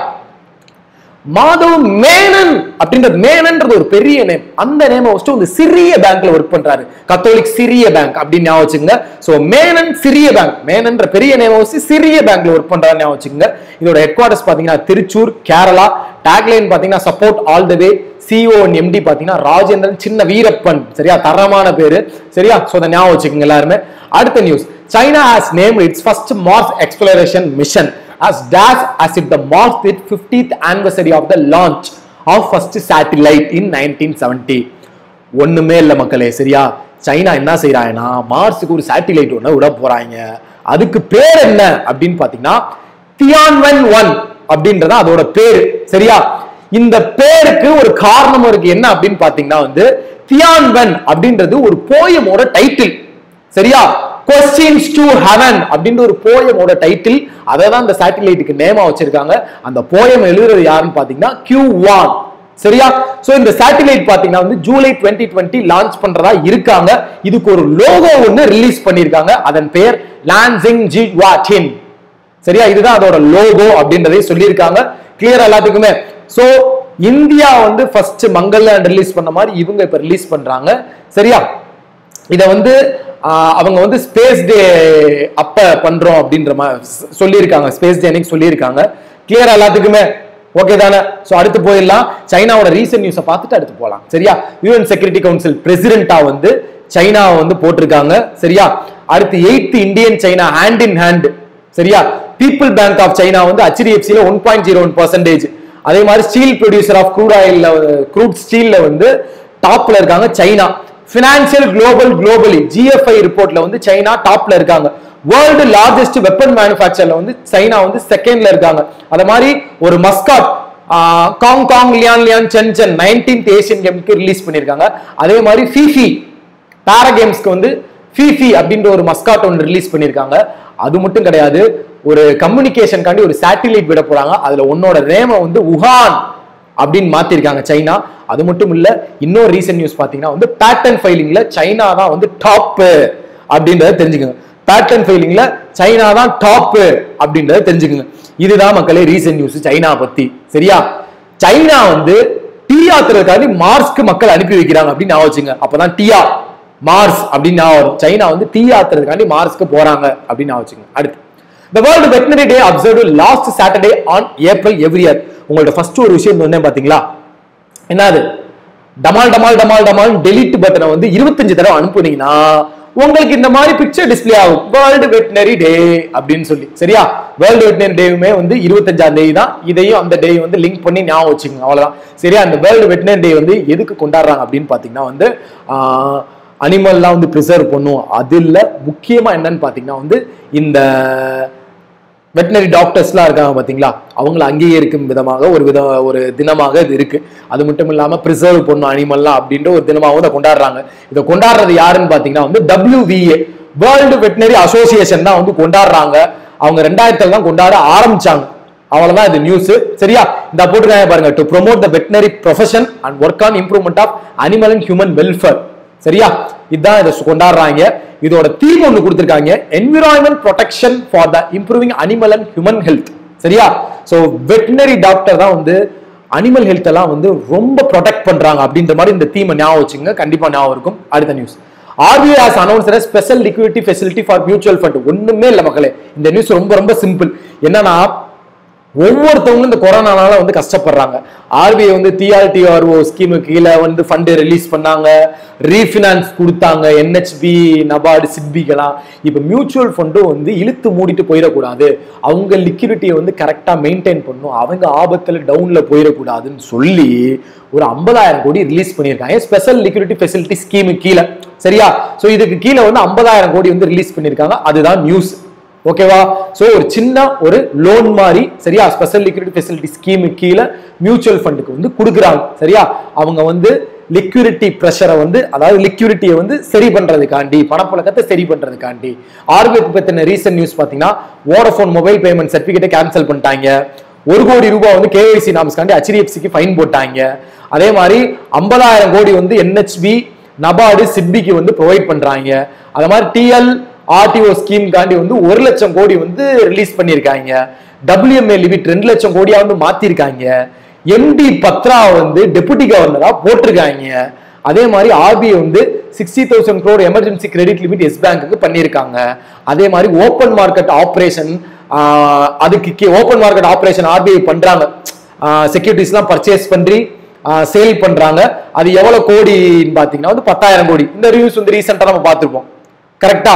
மாதவ் மேனன் அப்படின்றது மேனன்ன்றது ஒரு பெரிய நேம் அந்த நேம் வச்சுட்டு ஒரு சிறிய பேங்க்ல ஒர்க் பண்றாரு கத்தோலிக் சிறிய பேங்க் அப்படின்னு ஞாபகம் வச்சுங்க சோ மேனன் சிறிய பேங்க் மேனன்ற பெரிய நேம் வச்சு சிறிய பேங்க்ல ஒர்க் பண்றாரு ஞாபகம் வச்சுங்க இதோட ஹெட் குவார்டர்ஸ் பாத்தீங்கன்னா திருச்சூர் கேரளா டேக்லைன் பாத்தீங்கன்னா support all the way CEO MD பாத்தீங்கன்னா ராஜேந்திரன் சின்ன வீரப்பன் சரியா தரமான பேரு சரியா சோ அதை ஞாபகம் வச்சுக்கோங்க எல்லாருமே அடுத்த news China has name its first Mars exploration mission as dash as if the marked its 50th anniversary of the launch of first satellite in 1970 ஒண்ணுமே இல்ல மக்களே சரியா சைனா என்ன செய்யறாங்கன்னா மார்ஸுக்கு ஒரு சேட்டிலைட் ஒண்ணு விட போறாங்க அதுக்கு பேர் என்ன அப்படின்னு பாத்தீங்கன்னா தியான்வன் ஒன் அப்படின்றத அதோட பேரு சரியா இந்த பேருக்கு ஒரு காரணம் இருக்கு என்ன அப்படின்னு பாத்தீங்கன்னா வந்து தியான்வன் அப்படின்றது ஒரு போயமோட டைட்டில் சரியா கொஸ்டின்ஸ் டு ஹெவன் அப்படின்ற ஒரு போயமோட டைட்டில் அதை தான் இந்த சேட்டிலைட்டுக்கு நேமா வச்சிருக்காங்க அந்த போயம் எழுதுறது யாருன்னு பாத்தீங்கன்னா கியூ வான் சரியா சோ இந்த சேட்டிலைட் பாத்தீங்கன்னா வந்து ஜூலை டுவெண்ட்டி டுவெண்ட்டி லான்ச் பண்றதா இருக்காங்க இதுக்கு ஒரு லோகோ ஒன்னு ரிலீஸ் பண்ணிருக்காங்க அதன் பெயர் லான்சிங் ஜி வாட்டின் சரியா இதுதான் அதோட லோகோ அப்படின்றதை சொல்லியிருக்காங்க கிளியர் எல்லாத்துக்குமே சோ இந்தியா வந்து ஃபர்ஸ்ட் மங்கள்யான் ரிலீஸ் பண்ண மாதிரி இவங்க இப்ப ரிலீஸ் பண்றாங்க சரியா இத வந்து ஆஹ், அவங்க வந்து ஸ்பேஸ் டே அப்ப பண்றோம் அப்படின்ற மாதிரி சொல்லியிருக்காங்க ஸ்பேஸ் டே அன்னைக்கு சொல்லியிருக்காங்க கிளியர் எல்லாத்துக்குமே ஓகே தானே சோ அடுத்து போயிடலாம் சைனாவோட ரீசன்ட் நியூஸை பார்த்துட்டு அடுத்து போலாம் சரியா யூஎன் செக்யூரிட்டி கவுன்சில் பிரசிடென்ட்டா வந்து சைனாவை வந்து போட்டிருக்காங்க சரியா அடுத்து eighth Indian China hand in hand சரியா பீப்புள் பேங்க் ஆஃப் சைனா வந்து ஹெச்டிஎஃப்சில one point zero one percentage அதே மாதிரி ஸ்டீல் ப்ரொடியூசர் ஆஃப் க்ரூட் ஆயில்ல க்ரூட் ஸ்டீல்ல வந்து டாப்ல இருக்காங்க China financial global globally GFI ரிப்போர்ட்ல வந்து சைனா டாப்ல இருக்காங்க வேர்ல்டு லார்ஜஸ்ட் வெப்பன் மேனுஃபேக்சர்ல வந்து சைனா வந்து செகண்ட்ல இருக்காங்க அத மாதிரி ஒரு mascot Congcong Lianlian Chenchen nineteenth Asian கேம்க்கு ரிலீஸ் பண்ணிருக்காங்க அதே மாதிரி ஃபிஃபி பாரா கேம்ஸ்க்கு வந்து ஃபிஃபி அப்படின்ற ஒரு மஸ்காட் ஒன்று ரிலீஸ் பண்ணியிருக்காங்க அது மட்டும் கிடையாது ஒரு கம்யூனிகேஷனுக்காண்டி ஒரு சேட்டிலைட் விட போறாங்க அதுல உன்னோட நேம வந்து உஹான் அப்படின்னு மாத்திருக்காங்க சைனா அது மட்டும் இல்ல இன்னொரு ரீசன்ட் நியூஸ் பாத்தீங்கன்னா வந்து பேட்டன் ஃபைலிங்ல சைனா தான் வந்து டாப் அப்படின்றத தெரிஞ்சுக்கோங்க பேட்டன் ஃபைலிங்ல சைனா தான் டாப் அப்படின்றத தெரிஞ்சுக்கோங்க இதுதான் மக்களே ரீசன்ட் நியூஸ் சைனா பத்தி சரியா சைனா வந்து டீ ஆத்துறதுக்காண்டி மார்ஸ்க்கு மக்கள் அனுப்பி வைக்கிறாங்க அப்படின்னு ஞாபகம் வச்சுங்க அப்பதான் டீயா மார்ஸ் அப்படின்னு ஞாபகம் வரும் சைனா வந்து டீ ஆத்துறதுக்காண்டி மார்ஸ்க்கு போறாங்க அப்படின்னு ஞாபகம் வச்சுங்க அடுத்து The World Veterinary Day observed last Saturday on April every year. உங்களோட ஃபர்ஸ்ட் ஒரு விஷயம் சொன்னேன் பாத்தீங்களா என்னது டமால் டமால் டமால் டமால் டெலிட் பட்டனை வந்து இருபத்தஞ்சு தடவை அனுப்புனீங்கன்னா உங்களுக்கு இந்த மாதிரி பிக்சர் டிஸ்ப்ளே ஆகும் வேர்ல்டு வெட்டினரி டே அப்படின்னு சொல்லி சரியா வேர்ல்டு வெட்டினரி டேவுமே வந்து இருபத்தஞ்சாம் தேதி தான் இதையும் அந்த டே வந்து லிங்க் பண்ணி ஞாபகம் வச்சுக்கோங்க அவ்வளவுதான் சரியா அந்த வேர்ல்டு வெட்டினரி டே வந்து எதுக்கு கொண்டாடுறாங்க அப்படின்னு பாத்தீங்கன்னா வந்து அனிமல்லாம் வந்து ப்ரிசர்வ் பண்ணும் அதுல முக்கியமா என்னன்னு பாத்தீங்கன்னா வந்து இந்த வெட்டினரி டாக்டர்ஸ்லாம் இருக்காங்க பாத்தீங்களா அவங்கள அங்கீகரிக்கும் விதமாக ஒரு வித ஒரு தினமாக இது இருக்கு அது மட்டும் இல்லாம ப்ரிசர்வ் பண்ணும் அனிமல்லாம் அப்படின்ற ஒரு தினமாகவும் இதை கொண்டாடுறாங்க இதை கொண்டாடுறது யாருன்னு பாத்தீங்கன்னா வந்து WVA வேர்ல்டு வெட்டினரி அசோசியேஷன் தான் வந்து கொண்டாடுறாங்க அவங்க ரெண்டாயிரத்துல தான் கொண்டாட ஆரம்பிச்சாங்க அவ்வளவுதான் இது நியூஸ் சரியா இந்த போட்டுருக்காங்க பாருங்க to promote the veterinary profession and work on improvement of animal and human welfare சரியா இதுதான் இதை கொண்டாடுறாங்க இதோட தீம் ஒன்று கொடுத்துருக்காங்க environment protection for the improving animal and human health சரியா ஸோ வெட்டினரி டாக்டர் தான் வந்து அனிமல் ஹெல்த் எல்லாம் வந்து ரொம்ப ப்ரொடெக்ட் பண்றாங்க அப்படின்ற மாதிரி இந்த தீமை ஞாபகம் வச்சுங்க கண்டிப்பா ஞாபகம் இருக்கும் அடுத்த news RBI has announce special liquidity facility for mutual fund ஒண்ணுமே இல்லை மக்களே இந்த நியூஸ் ரொம்ப ரொம்ப சிம்பிள் என்னன்னா ஒவ்வொருத்தவங்களும் இந்த கொரோனானால வந்து கஷ்டப்படுறாங்க ஆர்பிஐ வந்து டிஆர்டிஆர்ஓ ஸ்கீமு கீழே வந்து ஃபண்டு ரிலீஸ் பண்ணாங்க ரீஃபினான்ஸ் கொடுத்தாங்க என்ஹெச்பி நபார்டு சிட்பிக்கெல்லாம் இப்போ மியூச்சுவல் ஃபண்டும் வந்து இழுத்து மூடிட்டு போயிடக்கூடாது அவங்க லிக்விடிட்டியை வந்து கரெக்டாக மெயின்டைன் பண்ணும் அவங்க ஆபத்தில் டவுனில் போயிடக்கூடாதுன்னு சொல்லி ஒரு ஐம்பதாயிரம் கோடி ரிலீஸ் பண்ணியிருக்காங்க ஸ்பெஷல் லிக்விடிட்டி ஃபெசிலிட்டி ஸ்கீமு கீழே சரியா ஸோ இதுக்கு கீழே வந்து ஐம்பதாயிரம் கோடி வந்து ரிலீஸ் பண்ணியிருக்காங்க அதுதான் நியூஸ் ஓகேவா சோ ஒரு சின்ன ஒரு லோன் மாதிரி சரியா ஸ்பெஷல் லிக்விடிட்டி ஃபெசிலிட்டி ஸ்கீமு கீழே மியூச்சுவல் ஃபண்டுக்கு வந்து கொடுக்குறாங்க சரியா அவங்க வந்து லிக்யூரிட்டி ப்ரெஷரை வந்து அதாவது லிக்யூரிட்டியை வந்து சரி பண்றதுக்காண்டி பணப்புழக்கத்தை சரி பண்றதுக்காண்டி ஆர்பிஐ பத்தின ரீசன்ட் நியூஸ் பாத்தீங்கன்னா வோடஃபோன் மொபைல் பேமெண்ட் சர்டிஃபிகேட்டை கேன்சல் பண்ணிட்டாங்க ஒரு கோடி ரூபாய் வந்து கேஒய்சி நாம்ஸ்காண்டி ஹெச்டிஎஃப்சிக்கு ஃபைன் போட்டாங்க அதே மாதிரி ஐம்பதாயிரம் கோடி வந்து என்ஹெச்பி நபார்டு சிட்பிக்கு வந்து ப்ரொவைட் பண்றாங்க அது மாதிரி டிஎல் ஆர்டிஓ ஸ்கீம் காண்டி வந்து ஒரு லட்சம் கோடி வந்து ரிலீஸ் பண்ணியிருக்காங்க டபிள்யூஎம்ஏ லிமிட் ரெண்டு லட்சம் கோடியா வந்து மாத்திருக்காங்க எம்டி பத்ரா வந்து டெபுட்டி கவர்னரா போட்டிருக்காங்க அதே மாதிரி ஆர்பிஐ வந்து sixty thousand crore emergency credit limit Yes பேங்க்குக்கு பண்ணியிருக்காங்க அதே மாதிரி ஓப்பன் மார்க்கெட் ஆப்ரேஷன் அதுக்கு ஓப்பன் மார்க்கெட் ஆப்ரேஷன் ஆர்பிஐ பண்றாங்க செக்யூரிட்டிஸ்லாம் பர்ச்சேஸ் பண்ணி சேல் பண்றாங்க அது எவ்வளவு கோடின்னு பாத்தீங்கன்னா வந்து பத்தாயிரம் கோடி இந்த ரிவ்யூஸ் வந்து ரீசெண்டா நம்ம பார்த்திருப்போம் கரெக்டா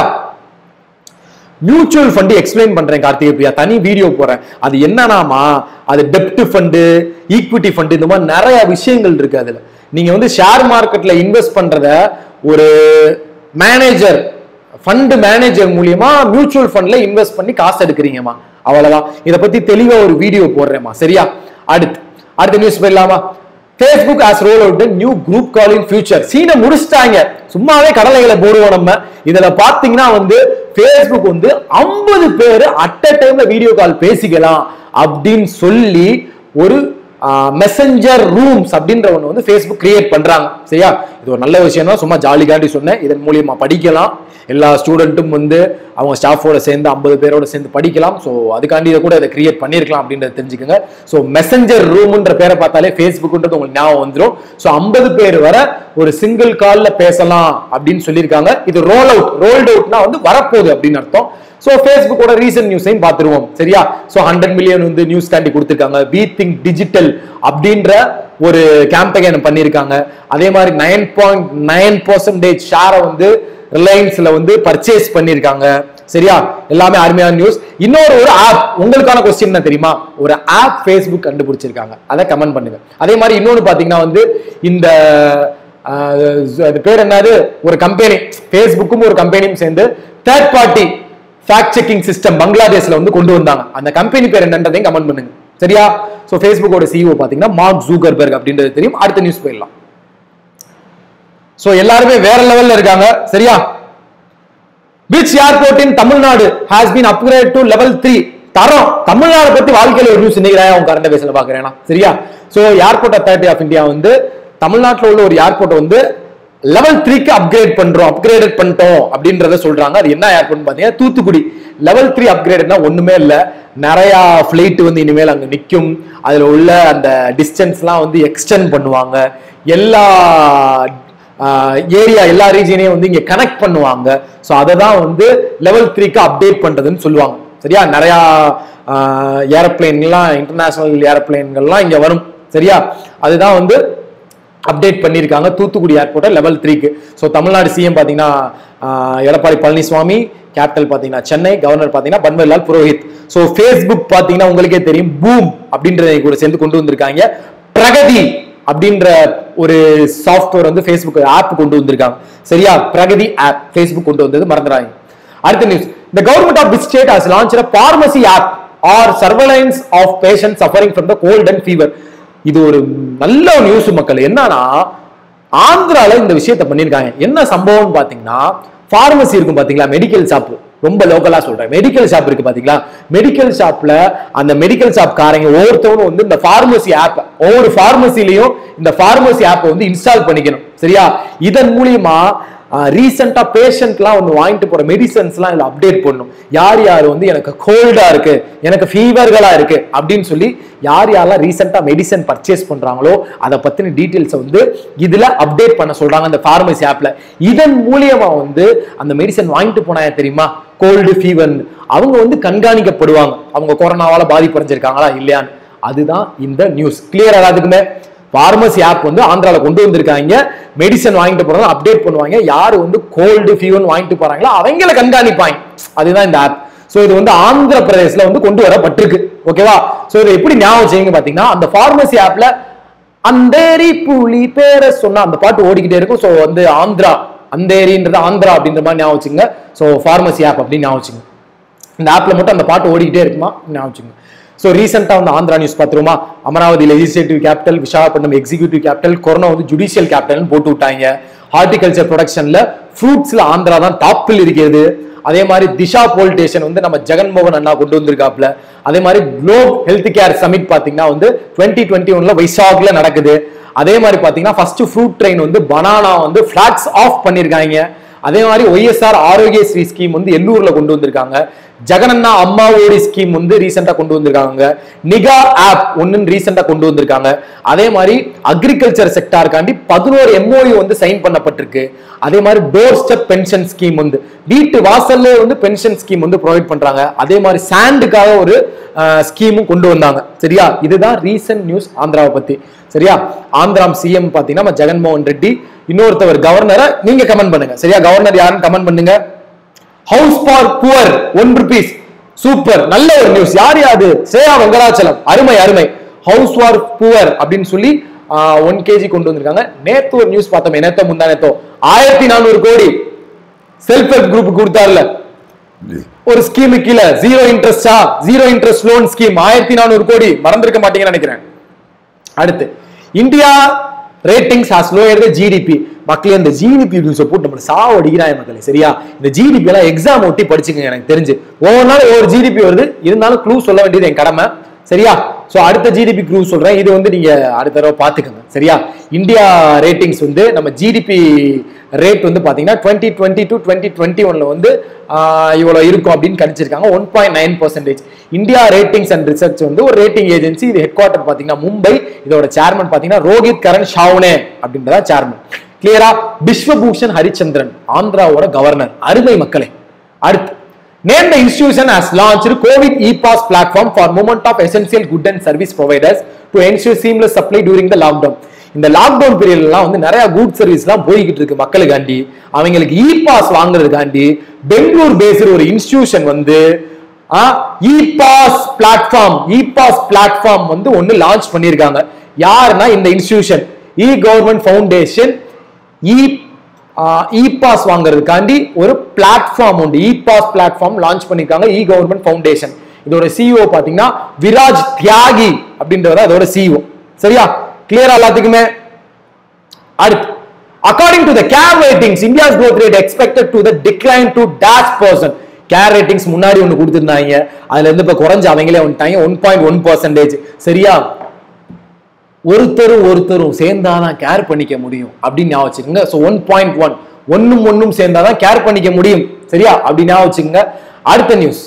மியூச்சுவல் ஃபண்ட் எக்ஸ்பிளைன் பண்றேன் கார்த்திகை பிரியா தனி வீடியோ போறேன் அது என்னன்னாமா அது டெப்ட் ஃபண்டு ஈக்விட்டி ஃபண்டு இந்த மாதிரி நிறைய விஷயங்கள் இருக்கு அதுல நீங்க வந்து ஷேர் மார்க்கெட்ல இன்வெஸ்ட் பண்றத ஒரு மேனேஜர் ஃபண்ட் மேனேஜர் மூலியமா மியூச்சுவல் ஃபண்ட்ல இன்வெஸ்ட் பண்ணி காசு எடுக்கிறீங்கம்மா அவ்வளவுதான் இதை பத்தி தெளிவா ஒரு வீடியோ போடுறேம்மா சரியா அடுத்து அடுத்த நியூஸ் போயிடலாமா Facebook has rolled out a new group call in future சீனை முடிச்சிட்டாங்க சும்மாவே கடலைகளை போடுவோம் நம்ம இதுல பாத்தீங்கன்னா வந்து Facebook வந்து 50 பேர் அட் அ டைம்ல வீடியோ கால் பேசிக்கலாம் அப்படின்னு சொல்லி ஒரு மெசஞ்சர் ரூம்ஸ் அப்படின்ற ஒன்று வந்து ஃபேஸ்புக் கிரியேட் பண்றாங்க சரியா இது ஒரு நல்ல விஷயம் தான் சும்மா ஜாலிகாண்டி சொன்னேன் இதன் மூலியமா படிக்கலாம் எல்லா ஸ்டூடெண்ட்டும் வந்து அவங்க ஸ்டாஃபோட சேர்ந்து ஐம்பது பேரோட சேர்ந்து படிக்கலாம் ஸோ அதுக்காண்டி இதை கூட இதை கிரியேட் பண்ணியிருக்கலாம் அப்படின்றத தெரிஞ்சுக்கோங்க ஸோ மெசஞ்சர் ரூம்ன்ற பேரை பார்த்தாலே ஃபேஸ்புக்ன்றது உங்களுக்கு ஞாபகம் வந்துடும் ஸோ ஐம்பது பேர் வர ஒரு சிங்கிள் காலில் பேசலாம் அப்படின்னு சொல்லியிருக்காங்க இது ரோல் அவுட் ரோல்ட் அவுட்னா வந்து வரப்போகுது அப்படின்னு அர்த்தம் ஸோ ஃபேஸ்புக்கோட ரீசன்ட் நியூஸையும் பார்த்துருவோம் சரியா ஸோ ஹண்ட்ரட் மில்லியன் வந்து நியூஸ் காண்டி கொடுத்துருக்காங்க வி திங்க் டிஜிட்டல் அப்படின்ற ஒரு கேம்பெயின் பண்ணியிருக்காங்க அதே மாதிரி நைன் பாயிண்ட் நைன் பர்சன்டேஜ் ஷேரை வந்து ரிலையன்ஸ்ல வந்து பர்ச்சேஸ் பண்ணியிருக்காங்க சரியா எல்லாமே அருமையான நியூஸ் இன்னொரு ஒரு ஆப் உங்களுக்கான கொஸ்டின் என்ன தெரியுமா ஒரு ஆப் ஃபேஸ்புக் கண்டுபிடிச்சிருக்காங்க அதை கமெண்ட் பண்ணுங்க அதே மாதிரி இன்னொன்னு பாத்தீங்கன்னா வந்து இந்த ஆஹ், அது பேர் என்னது ஒரு கம்பெனி ஃபேஸ்புக்கும் ஒரு கம்பெனியும் சேர்ந்து third party fact checking system பங்களாதேஷ்ல வந்து கொண்டு வந்தாங்க அந்த கம்பெனி பேர் என்னன்றதையும் கமெண்ட் பண்ணுங்க சரியா ஸோ ஃபேஸ்புக்கோட சிஇஓ பாத்தீங்கன்னா மார்க் ஜூகர்பர்க் அப்படின்றது தெரியும் அடுத்த நியூஸ் போயிடலாம் ஸோ எல்லாருமே வேற லெவல்ல இருக்காங்க சரியா which airport in Tamil Nadu has been upgrade to level three தரம் தமிழ்நாடு பத்தி வாழ்க்கையில ஒரு நியூஸ் இன்னைக்கு அவங்க கரண்ட் பேசல பாக்குறேன் சரியா so airport authority of India வந்து தமிழ்நாட்டில் உள்ள ஒரு ஏர்போர்ட் வந்து லெவல் த்ரீக்கு அப்கிரேட் பண்றோம் அப்கிரேட் பண்ணிட்டோம் அப்படின்றத சொல்றாங்க அது என்ன ஏர்போர்ட் பாத்தீங்கன்னா தூத்துக்குடி லெவல் த்ரீ அப்கிரேட்னா ஒண்ணுமே இல்ல நிறைய ஃபிளைட் வந்து இனிமேல் அங்க நிக்கும் அதுல உள்ள அந்த டிஸ்டன்ஸ்லாம் வந்து எக்ஸ்டெண்ட் பண்ணுவாங்க எல்லா ஏரியா எல்லா ரீஜனையும் வந்து இங்க கனெக்ட் பண்ணுவாங்க ஸோ அதை தான் வந்து லெவல் த்ரீக்கு அப்டேட் பண்றதுன்னு சொல்லுவாங்க சரியா நிறையா ஏரோப்ளேன்லாம் இன்டர்நேஷனல் ஏரோப்ளேன்கள்லாம் இங்க வரும் சரியா அதுதான் வந்து அப்டேட் பண்ணியிருக்காங்க தூத்துக்குடி ஏர்போர்ட்டை லெவல் த்ரீக்கு ஸோ தமிழ்நாடு சிஎம் பார்த்தீங்கன்னா ஆஹ், எடப்பாடி பழனிசாமி கேபிட்டல் பார்த்தீங்கன்னா சென்னை கவர்னர் பார்த்தீங்கன்னா பன்வரிலால் புரோஹித் ஸோ ஃபேஸ்புக் பார்த்தீங்கன்னா உங்களுக்கே தெரியும் பூம் அப்படின்றதை கூட சேர்ந்து கொண்டு வந்திருக்காங்க பிரகதி அப்படின்ற ஒரு சாஃப்ட்வேர் வந்து ஃபேஸ்புக் ஆப் கொண்டு வந்திருக்காங்க சரியா பிரகதி ஆப் ஃபேஸ்புக் கொண்டு வந்தது மறந்துடாங்க அடுத்த news the government of which state has launched a pharmacy app or surveillance of patients suffering from the cold and fever இது ஒரு நல்ல நியூஸ் மக்கள் என்னன்னா ஆந்திரால இந்த விஷயத்த பண்ணிருக்காங்க என்ன சம்பவம்னு பாத்தீங்கன்னா பார்மசி இருக்கும் பாத்தீங்களா மெடிக்கல் ஷாப் ரொம்ப லோக்கலா சொல்றேன் மெடிக்கல் ஷாப் இருக்கு பாத்தீங்களா மெடிக்கல் ஷாப்ல அந்த மெடிக்கல் ஷாப் காரங்க ஒவ்வொருத்தவரும் வந்து இந்த பார்மசி ஆப் ஒவ்வொரு பார்மசிலையும் இந்த பார்மசி ஆப்பை வந்து இன்ஸ்டால் பண்ணிக்கணும் சரியா இதன் மூலியமா ரீசெண்டா பேஷண்ட்லாம் வந்து வாங்கிட்டு போற மெடிசன்ஸ்லாம் இதுல அப்டேட் பண்ணும் யார் யார் வந்து எனக்கு கோல்டா இருக்கு எனக்கு ஃபீவர்களா இருக்கு அப்படின்னு சொல்லி யார் யாரெல்லாம் ரீசெண்டா மெடிசன் பர்ச்சேஸ் பண்றாங்களோ அதை பத்தின டீட்டெயில்ஸை வந்து இதுல அப்டேட் பண்ண சொல்றாங்க அந்த ஃபார்மசி ஆப்ல இதன் மூலியமா வந்து அந்த மெடிசன் வாங்கிட்டு போனாங்க தெரியுமா கோல்டு ஃபீவர் அவங்க வந்து கண்காணிக்கப்படுவாங்க அவங்க கொரோனாவால பாதிப்படைஞ்சிருக்காங்களா இல்லையான்னு அதுதான் இந்த நியூஸ் கிளியர் எல்லாத்துக்குமே ஃபார்மசி ஆப் வந்து ஆந்திரால கொண்டு வந்திருக்காங்க மெடிசன் வாங்கிட்டு போறவங்க அப்டேட் பண்ணுவாங்க யார் வந்து கோல்டு ஃபீவர்னு வாங்கிட்டு போறாங்களோ அவங்கள கண்காணிப்பாங்க அதுதான் இந்த ஆப் சோ இது வந்து ஆந்திர பிரதேசல வந்து கொண்டு வரப்பட்டிருக்கு ஓகேவா சோ இதை எப்படி ஞாபகம் செய்யுங்க பாத்தீங்கன்னா அந்த ஃபார்மசி ஆப்ல அந்தேரி புலி பேரை சொன்னா அந்த பாட்டு ஓடிக்கிட்டே இருக்கும் சோ வந்து ஆந்திரா அந்தேரின்றது ஆந்திரா அப்படின்ற மாதிரி ஞாபகம் வச்சுங்க ஸோ ஃபார்மசி ஆப் அப்படின்னு ஞாபகம் வச்சுங்க இந்த ஆப்ல மட்டும் அந்த பாட்டு ஓடிக்கிட்டே இருக்குமா ஞாபகம் வச்சுங்க ஸோ ரீசெண்டாக வந்து ஆந்திரா நியூஸ் பார்த்துருமா Amaravati legislative capital Visakhapatnam executive capital Kurnool வந்து ஜுடிஷியல் கேபிட்டல்னு போட்டு விட்டாங்க ஹார்டிகல்ச்சர் ப்ரொடக்ஷன்ல ஃப்ரூட்ஸ்ல ஆந்திரா தான் டாப்பில் இருக்கிறது அதே மாதிரி திஷா போல் ஸ்டேஷன் வந்து நம்ம ஜெகன்மோகன் அண்ணா கொண்டு வந்திருக்காப்ல அதே மாதிரி குளோப் ஹெல்த் கேர் சமிட் பாத்தீங்கன்னா வந்து டுவெண்ட்டி டுவெண்ட்டி ஒன்ல வைசாக்ல நடக்குது அதே மாதிரி பாத்தீங்கன்னா ஃபர்ஸ்ட் ஃப்ரூட் ட்ரெயின் வந்து பனானா வந்து ஃபிளாக்ஸ் ஆஃப் பண்ணிருக்காங்க அதே மாதிரி ஒய்எஸ்ஆர் ஆரோக்கியஸ்ரீ ஸ்கீம் வந்து எல்லூர்ல கொண்டு வந்திருக்காங்க ஜெகனண்ணா அம்மா ஓடி ஸ்கீம் வந்து ரீசெண்டா கொண்டு வந்திருக்காங்க நிகா ஆப் ஒன்னு ரீசெண்டா கொண்டு வந்திருக்காங்க அதே மாதிரி அக்ரிகல்ச்சர் செக்டாருக்காண்டி பதினோரு எம்ஓயு வந்து சைன் பண்ணப்பட்டிருக்கு அதே மாதிரி டோர் ஸ்டெப் பென்ஷன் ஸ்கீம் வந்து வீட்டு வாசல்லே வந்து பென்ஷன் ஸ்கீம் வந்து ப்ரொவைட் பண்றாங்க அதே மாதிரி சாண்டுக்காக ஒரு ஸ்கீமும் கொண்டு வந்தாங்க சரியா இதுதான் ரீசன்ட் நியூஸ் ஆந்திராவை பத்தி சரியா ஆந்திராம் சிஎம் பாத்தீங்கன்னா நம்ம ஜெகன்மோகன் ரெட்டி இன்னொருத்தவர் கவர்னரை நீங்க கமெண்ட் பண்ணுங்க சரியா கவர்னர் யாருன்னு கமெண்ட் பண்ணுங்க house for poor one rupees super நல்ல ஒரு நியூஸ் யார் யாது ஸ்ரேயா வெங்கடாச்சலம் அருமை அருமை ஹவுஸ் ஃபார் புவர் அப்படின்னு சொல்லி ஒன் கேஜி கொண்டு வந்திருக்காங்க நேத்து ஒரு நியூஸ் பார்த்தோமே நேத்தோ முந்தா நேத்தோ ஆயிரத்தி நானூறு கோடி செல்ஃப் ஹெல்ப் குரூப் கொடுத்தாருல ஒரு ஸ்கீமு கீழே ஜீரோ இன்ட்ரெஸ்டா ஜீரோ இன்ட்ரெஸ்ட் லோன் ஸ்கீம் ஆயிரத்தி நானூறு கோடி மறந்திருக்க மாட்டீங்கன்னு நினைக்கிறேன் அடுத்து India ratings has lower the GDP மக்களே இந்த ஜிடிபி நியூஸை போட்டு நம்ம சாவ அடிக்கிறாங்க மக்களே சரியா இந்த ஜிடிபி எல்லாம் எக்ஸாம் ஒட்டி படிச்சுங்க எனக்கு தெரிஞ்சு ஒவ்வொரு நாள் ஒவ்வொரு ஜிடிபி வருது இருந்தாலும் க்ளூ சொல்ல வேண்டியது என் கடமை சரியா சோ அடுத்த ஜிடிபி க்ளூ சொல்றேன் இது வந்து நீங்க அடுத்த தடவை பாத்துக்கோங்க சரியா இந்தியா ரேட்டிங்ஸ் வந்து நம்ம ஜிடிபி ரேட் வந்து பாத்தீங்கன்னா twenty twenty to twenty twenty ஒன்ல வந்து ஆஹ், இவ்வளவு இருக்கும் அப்படின்னு கணிச்சிருக்காங்க one point nine percentage India ratings and research வந்து ஒரு ரேட்டிங் ஏஜென்சி இது ஹெட் குவார்டர் பாத்தீங்கன்னா மும்பை இதோட சேர்மன் பாத்தீங்கன்னா ரோஹித் கரண் ஷாவ்னே அப்படின்றதா சேர்மன் கிளியரா பிஸ்வபூஷன் ஹரிச்சந்திரன் ஆந்திராவோட கவர்னர் அருமை மக்களே அடுத்து Name the institution has launched COVID e-pass platform for movement of essential good and service providers to ensure seamless supply during the lockdown. இந்த லாக்டவுன் பீரியட்லாம் வந்து நிறைய குட் சர்வீஸ்லாம் போய்கிட்டு இருக்கு மக்களுக்காண்டி அவங்களுக்கு இ பாஸ் வாங்குறதுக்காண்டி பெங்களூர் பேஸ்டு ஒரு இன்ஸ்டிடியூஷன் வந்து e pass platform e pass platform வந்து ஒன்னு லான்ச் பண்ணியிருக்காங்க யாருன்னா இந்த institution e government foundation e e pass வாங்குறதுக்காண்டி ஒரு பிளாட்ஃபார்ம் உண்டு இ பாஸ் பிளாட்ஃபார்ம் லான்ச் பண்ணிருக்காங்க இ கவர்மெண்ட் ஃபவுண்டேஷன் இதோட சிஇஓ பாத்தீங்கன்னா விராஜ் தியாகி அப்படின்றவர் அதோட சிஇஓ சரியா கிளியரா எல்லாத்துக்குமே அடுத்து according to the CARE ratings India's growth rate expected to the decline to dash percent CARE ratings முன்னாடி ஒன்று கொடுத்துருந்தாங்க அதுல இருந்து இப்ப குறைஞ்சு அவங்களே வந்துட்டாங்க ஒன் பாயிண்ட் ஒன் பர்சன்டேஜ் சரியா ஒருத்தரும் ஒருத்தரும் சேர்ந்தாதான் கேர் பண்ணிக்க முடியும் அப்படின்னு ஞாபகம் வச்சுக்கோங்க ஸோ ஒன் பாயிண்ட் ஒன் ஒன்னும் ஒன்னும் சேர்ந்தாதான் கேர் பண்ணிக்க முடியும் சரியா அப்படின்னு ஞாபகம் வச்சுக்கோங்க அடுத்த news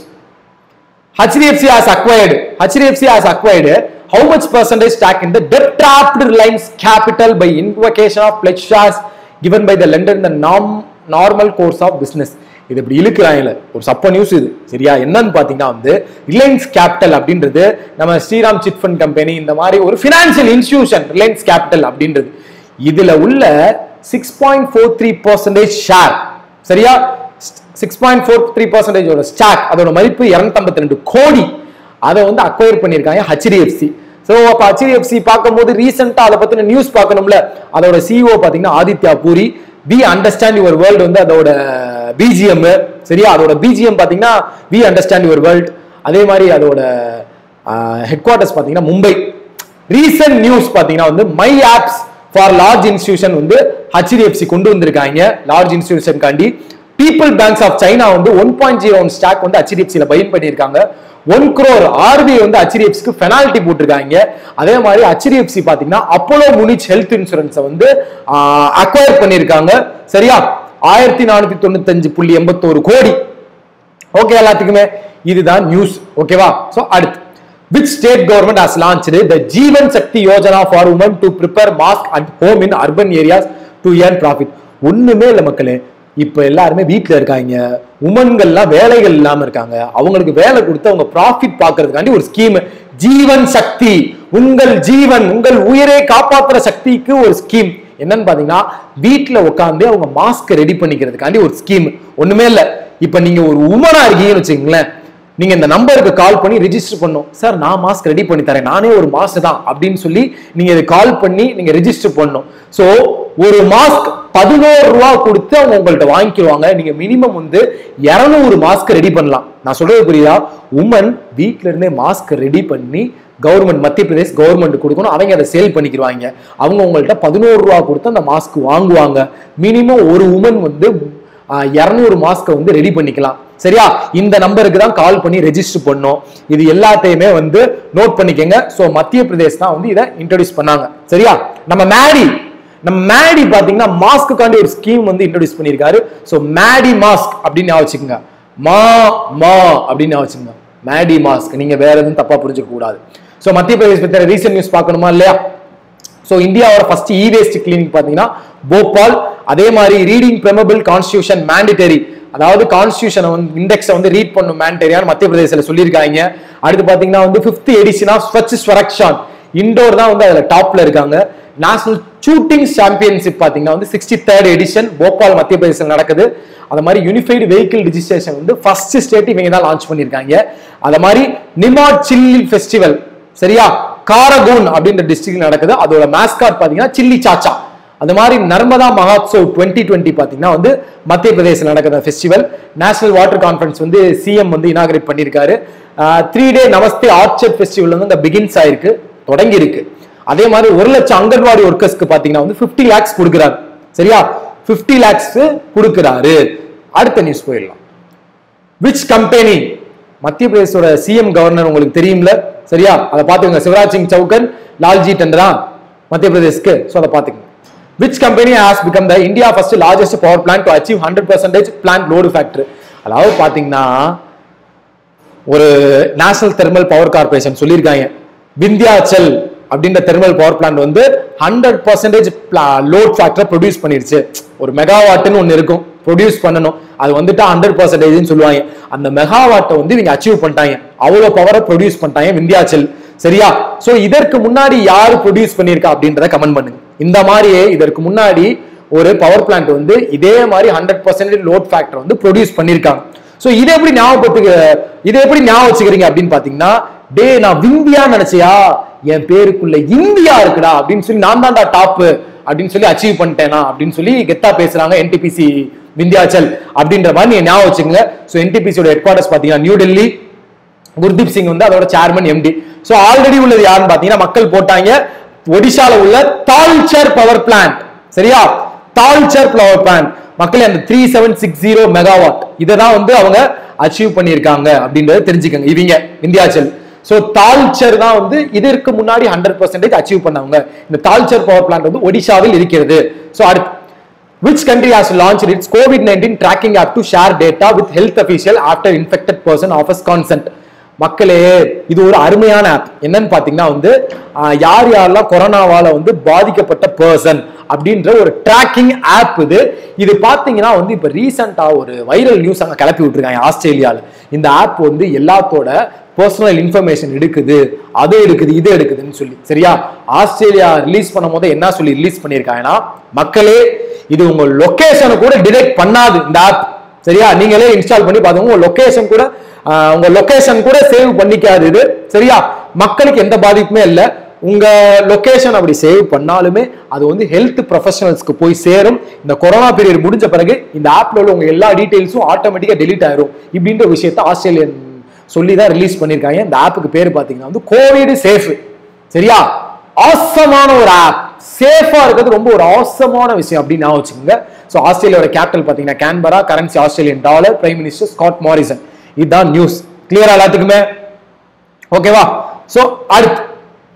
HDFC has acquired HDFC has acquired how much percentage stake in the debt trapped Reliance Capital by invocation of pledge shares given by the lender in the norm, normal course of business இது இப்படி இழுக்கிறாங்கல்ல ஒரு சப்ப news இது சரியா என்னன்னு பாத்தீங்கன்னா வந்து Reliance capital அப்படின்றது நம்ம ஸ்ரீராம் சிட் ஃபண்ட் கம்பெனி இந்த மாதிரி ஒரு பினான்சியல் இன்ஸ்டிடியூஷன் ரிலையன்ஸ் கேபிட்டல் அப்படின்றது இதுல உள்ள six point four three percentage share சரியா சிக்ஸ் பாயிண்ட் ஃபோர் த்ரீ பர்சன்டேஜோட ஸ்டாக் அதோட மதிப்பு இரநூத்தம்பத்தி ரெண்டு கோடி அதை வந்து அக்வயர் பண்ணியிருக்காங்க ஹெச்டிஎஃப்சி ஸோ அப்போ ஹெச்டிஎஃப்சி பார்க்கும்போது ரீசெண்டாக அதை பற்றின நியூஸ் பார்க்கணும்ல அதோட சிஇஓ பார்த்தீங்கன்னா Aditya Puri we understand your world வந்து அதோட பிஜிஎம் சரியா அதோட பிஜிஎம் பார்த்தீங்கன்னா வி அண்டர்ஸ்டாண்ட் யுவர் வேர்ல்டு அதே மாதிரி அதோட ஹெட் குவார்ட்டர்ஸ் பார்த்தீங்கன்னா மும்பை ரீசன்ட் நியூஸ் பார்த்தீங்கன்னா வந்து my apps for large institution வந்து ஹெச்டிஎஃப்சி கொண்டு வந்திருக்காங்க லார்ஜ் இன்ஸ்டிடியூஷன் காண்டி பீப்புள் பேங்க்ஸ் ஆஃப் சைனா வந்து one point zero one stock வந்து ஹெச்டிஎஃப்சியில் பைன் பண்ணியிருக்காங்க ஒன் crore ஆர்பிஐ வந்து ஹெச்டிஎஃப்சிக்கு பெனால்டி போட்டிருக்காங்க அதே மாதிரி ஹெச்டிஎஃப்சி பார்த்தீங்கன்னா அப்போலோ முனிச் ஹெல்த் இன்சூரன்ஸை வந்து அக்வயர் பண்ணியிருக்காங்க சரியா ஆயிரத்தி நானூத்தி தொண்ணூத்தஞ்சு புள்ளி எண்பத்தோரு கோடி ஓகே எல்லாத்துக்குமே இதுதான் நியூஸ் ஓகேவா சோ அடுத்து which state government has launched the jeevan shakti yojana for women to prepare mask at home in urban areas to earn profit ஒண்ணுமே இல்ல மக்களே இப்ப எல்லாருமே வீட்ல இருக்காங்க உமன்கள்லாம் வேலைகள் இல்லாம இருக்காங்க அவங்களுக்கு வேலை கொடுத்து அவங்க ப்ராஃபிட் பாக்குறதுக்காண்டி ஒரு ஸ்கீம் ஜீவன் சக்தி உங்கள் ஜீவன் உங்கள் உயிரை காப்பாத்துற சக்திக்கு ஒரு ஸ்கீம் என்னன்னு பாத்தீங்கன்னா வீட்ல உட்காந்து அவங்க மாஸ்க் ரெடி பண்ணிக்கிறதுக்காண்டி ஒரு ஸ்கீம் ஒண்ணுமே இல்ல இப்ப நீங்க ஒரு உமனா இருக்கீங்கன்னு வச்சுங்களேன் நீங்க இந்த நம்பருக்கு கால் பண்ணி ரெஜிஸ்டர் பண்ணும் சார் நான் மாஸ்க் ரெடி பண்ணி தரேன் நானே ஒரு மாஸ்க் தான் அப்படின்னு சொல்லி நீங்க இது கால் பண்ணி நீங்க ரெஜிஸ்டர் பண்ணணும் சோ ஒரு மாஸ்க் பதினோரு ரூபா கொடுத்து அவங்க உங்கள்ட்ட வாங்கிக்குவாங்க நீங்க மினிமம் வந்து இருநூறு மாஸ்க் ரெடி பண்ணலாம் நான் சொல்றது புரியுதா உமன் வீட்ல இருந்தே மாஸ்க் ரெடி பண்ணி கவர்மெண்ட் மத்திய பிரதேஷ் கவர்மெண்ட் கொடுக்கணும் அவங்க அதை சேல் பண்ணிக்கிடுவாங்க அவங்க உங்கள்ட்ட பதினோரு ரூபா கொடுத்து அந்த மாஸ்க் வாங்குவாங்க மினிமம் ஒரு உமன் வந்து இரநூறு மாஸ்க்கை வந்து ரெடி பண்ணிக்கலாம் சரியா இந்த நம்பருக்கு தான் கால் பண்ணி ரெஜிஸ்டர் பண்ணோம் இது எல்லாத்தையுமே வந்து நோட் பண்ணிக்கங்க ஸோ மத்திய பிரதேஷ் தான் வந்து இதை இன்ட்ரடியூஸ் பண்ணாங்க சரியா நம்ம மேடி நம்ம மேடி பாத்தீங்கன்னா மாஸ்க்குக்காண்டி ஒரு ஸ்கீம் வந்து இன்ட்ரடியூஸ் பண்ணியிருக்காரு ஸோ மேடி மாஸ்க் அப்படின்னு ஞாபகம் வச்சுக்கோங்க மா மா அப்படின்னு ஞாபகம் வச்சுக்கோங்க மேடி மாஸ்க் நீங்க வேற எதுவும் தப்பா புரிஞ்சுக்க கூடாது ஸோ மத்திய பிரதேஷ் பத்தி ரீசெண்ட் நியூஸ் பார்க்கணுமா இல்லையா ஸோ இந்தியாவோட ஃபர்ஸ்ட் இ வேஸ்ட் கிளினிக் பார்த்தீங்கன்னா போபால் அதே மாதிரி ரீடிங் பிரமபிள் கான்ஸ்டியூஷன் மேண்டிட்டரி அதாவது கான்ஸ்டியூஷனை வந்து இண்டெக்ஸை வந்து ரீட் பண்ணும் மேண்டரியான்னு மத்திய பிரதேசத்தில் சொல்லியிருக்காங்க அடுத்து பார்த்தீங்கன்னா வந்து fifth edition of Swachh Survekshan Indore தான் வந்து அதில் டாப்ல இருக்காங்க நேஷனல் ஷூட்டிங் சாம்பியன்ஷிப் பார்த்தீங்கன்னா வந்து சிக்ஸ்டி தேர்ட் எடிஷன் போபால் மத்திய பிரதேசத்தில் நடக்குது அது மாதிரி யூனிஃபைடு வெஹிக்கிள் ரிஜிஸ்ட்ரேஷன் வந்து ஃபர்ஸ்ட் ஸ்டேட் இவங்க தான் லான்ச் பண்ணியிருக்காங்க அது மாதிரி நிமா சில்லி ஃபெஸ்டிவல் சரியா காரகூன் அப்படின்ற டிஸ்ட்ரிக்ட் நடக்குது அதோட மேஸ்காட் பாத்தீங்கன்னா சில்லி சாச்சா அது மாதிரி நர்மதா மஹோத்சவ் டுவெண்ட்டி டுவெண்ட்டி பார்த்தீங்கன்னா வந்து மத்திய பிரதேசில் நடக்கிற ஃபெஸ்டிவல் நேஷனல் வாட்டர் கான்ஃபரன்ஸ் வந்து சிஎம் வந்து இனாகிரேட் பண்ணியிருக்காரு three day Namaste orchard festival வந்து இந்த பிகின்ஸ் ஆயிருக்கு தொடங்கி இருக்கு அதே மாதிரி ஒரு லட்சம் அங்கன்வாடி ஒர்க்கர்ஸ்க்கு பார்த்தீங்கன்னா வந்து ஃபிஃப்டி லேக்ஸ் கொடுக்குறாரு சரியா ஃபிஃப்டி லேக்ஸ் கொடுக்குறாரு அடுத்த நியூஸ் போயிடலாம் விச் கம்பெனி மத்திய பிரதேசோட சிஎம் கவர்னர் உங்களுக்கு தெரியும்ல சரியா அதை பார்த்துக்கோங்க சிவராஜ் சிங் சௌகன் லால்ஜி டண்டரா மத்திய பிரதேஷ்க்கு ஸோ அதை பார்த்துக்கோங்க which company has become the India first largest power plant to achieve hundred percentage plant load factor அதாவது பார்த்தீங்கன்னா ஒரு நேஷனல் தெர்மல் பவர் கார்பரேஷன் சொல்லியிருக்காங்க விந்தியாச்சல் அப்படின்ற தெர்மல் பவர் பிளான்ட் வந்து hundred percentage load factor produce பண்ணிருச்சு ஒரு மெகாவாட்னு ஒன்று இருக்கும் ப்ரொடியூஸ் பண்ணணும் அது வந்துட்டு ஹண்ட்ரட் பர்சன்டேஜ்னு சொல்லுவாங்க அந்த மெகாவாட்டை வந்து இவங்க அச்சீவ் பண்ணிட்டாங்க அவ்வளோ பவரை ப்ரொடியூஸ் பண்ணிட்டாங்க விந்தியாச்சல் சரியா சோ இதற்கு முன்னாடி யாரு ப்ரொடியூஸ் பண்ணியிருக்கா அப்படின்றத கமெண்ட் பண்ணுங்க இந்த மாதிரியே இதற்கு முன்னாடி ஒரு பவர் பிளான்ட் வந்து இதே மாதிரி ஹண்ட்ரட் பர்சன்டேஜ் லோட் ஃபேக்டர் வந்து ப்ரொடியூஸ் பண்ணியிருக்காங்க சோ இதை எப்படி ஞாபகத்துக்கு இதை எப்படி ஞாபகம் வச்சுக்கிறீங்க அப்படின்னு பாத்தீங்கன்னா டே நான் விந்தியா நினைச்சியா என் பேருக்குள்ள இந்தியா இருக்குடா அப்படின்னு சொல்லி நான் தான்டா டாப் அப்படின்னு சொல்லி அச்சீவ் பண்ணிட்டேனா அப்படின்னு சொல்லி கெத்தா பேசுறாங்க என்டிபிசி விந்தியாச்சல் அப்படின்ற மாதிரி நீங்க ஞாபகம் வச்சுக்கோங்க ஸோ என்டிபிசியோட ஹெட் குவார்டர்ஸ் பாத்தீங்கன்னா நியூ டெல்லி குர்தீப் சிங் வந்து அதோட சேர்மன் எம்டி சோ ஆல்ரெடி உள்ளது யாருன்னு பாத்தீங்கன்னா மக்கள் போட்டாங்க ஒடிஷால உள்ள தால்சர் பவர் பிளான்ட் சரியா தால்சர் பவர் பிளான்ட் மக்களே அந்த three seven six zero megawatt இதை தான் வந்து அவங்க அச்சீவ் பண்ணியிருக்காங்க அப்படின்றத தெரிஞ்சுக்கங்க இவங்க விந்தியாச்சல் சோ தால்சர் தான் வந்து இதற்கு முன்னாடி ஹண்ட்ரட் பர்சன்டேஜ் அச்சீவ் பண்ணவங்க இந்த தால்சர் பவர் பிளான்ட் வந்து ஒடிஷாவில் இருக்கிறது சோ அடுத்து Which country has launched its COVID-19 tracking app to share data with health official after infected person offers consent? மக்களே இது ஒரு அருமையான ஆப் என்னன்னு பாத்தீங்கன்னா வந்து ஆஹ், யார் யாரெல்லாம் கொரோனாவால வந்து பாதிக்கப்பட்ட பர்சன் அப்படின்ற ஒரு ட்ராக்கிங் ஆப் இது இது பாத்தீங்கன்னா வந்து இப்ப ரீசெண்டா ஒரு வைரல் நியூஸ் அங்க கிளப்பி விட்டுருக்காங்க ஆஸ்திரேலியால இந்த ஆப் வந்து எல்லாத்தோட பர்சனல் இன்ஃபர்மேஷன் எடுக்குது அது எடுக்குது இது எடுக்குதுன்னு சொல்லி சரியா ஆஸ்திரேலியா ரிலீஸ் பண்ணும் போது என்ன சொல்லி ரிலீஸ் பண்ணியிருக்காங்கன்னா மக்களே இது உங்க லொகேஷனை கூட டிடெக்ட் பண்ணாது இந்த ஆப் சரியா நீங்களே இன்ஸ்டால் பண்ணி பாத்துங்க உங்க லொகேஷன் கூட ஆஹ், உங்க லொகேஷன் கூட சேவ் பண்ணிக்காது இது சரியா மக்களுக்கு எந்த பாதிப்புமே இல்லை உங்க லொகேஷன் அப்படி சேவ் பண்ணாலுமே அது வந்து ஹெல்த் ப்ரொஃபஷனல்ஸ்க்கு போய் சேரும் இந்த கொரோனா பீரியட் முடிஞ்ச பிறகு இந்த ஆப்ல உள்ள உங்க எல்லா டீடைல்ஸும் ஆட்டோமேட்டிக்கா டெலீட் ஆயிரும் இப்படின்ற விஷயத்த ஆஸ்திரேலியன் சொல்லி தான் ரிலீஸ் பண்ணிருக்காங்க இந்த ஆப்புக்கு பேர் பாத்தீங்கன்னா வந்து கோவிட் சேஃப் சரியா ஆசமான ஒரு ஆப் சேஃபா இருக்கிறது ரொம்ப ஒரு ஆசமான விஷயம் அப்படின்னு ஞாபகம் வச்சுக்கோங்க ஸோ ஆஸ்திரேலியாவோட கேபிட்டல் பாத்தீங்கன்னா Canberra currency Australian dollar prime minister Scott Morrison இதுதான் நியூஸ் கிளியரா எல்லாத்துக்குமே ஓகேவா சோ அடுத்து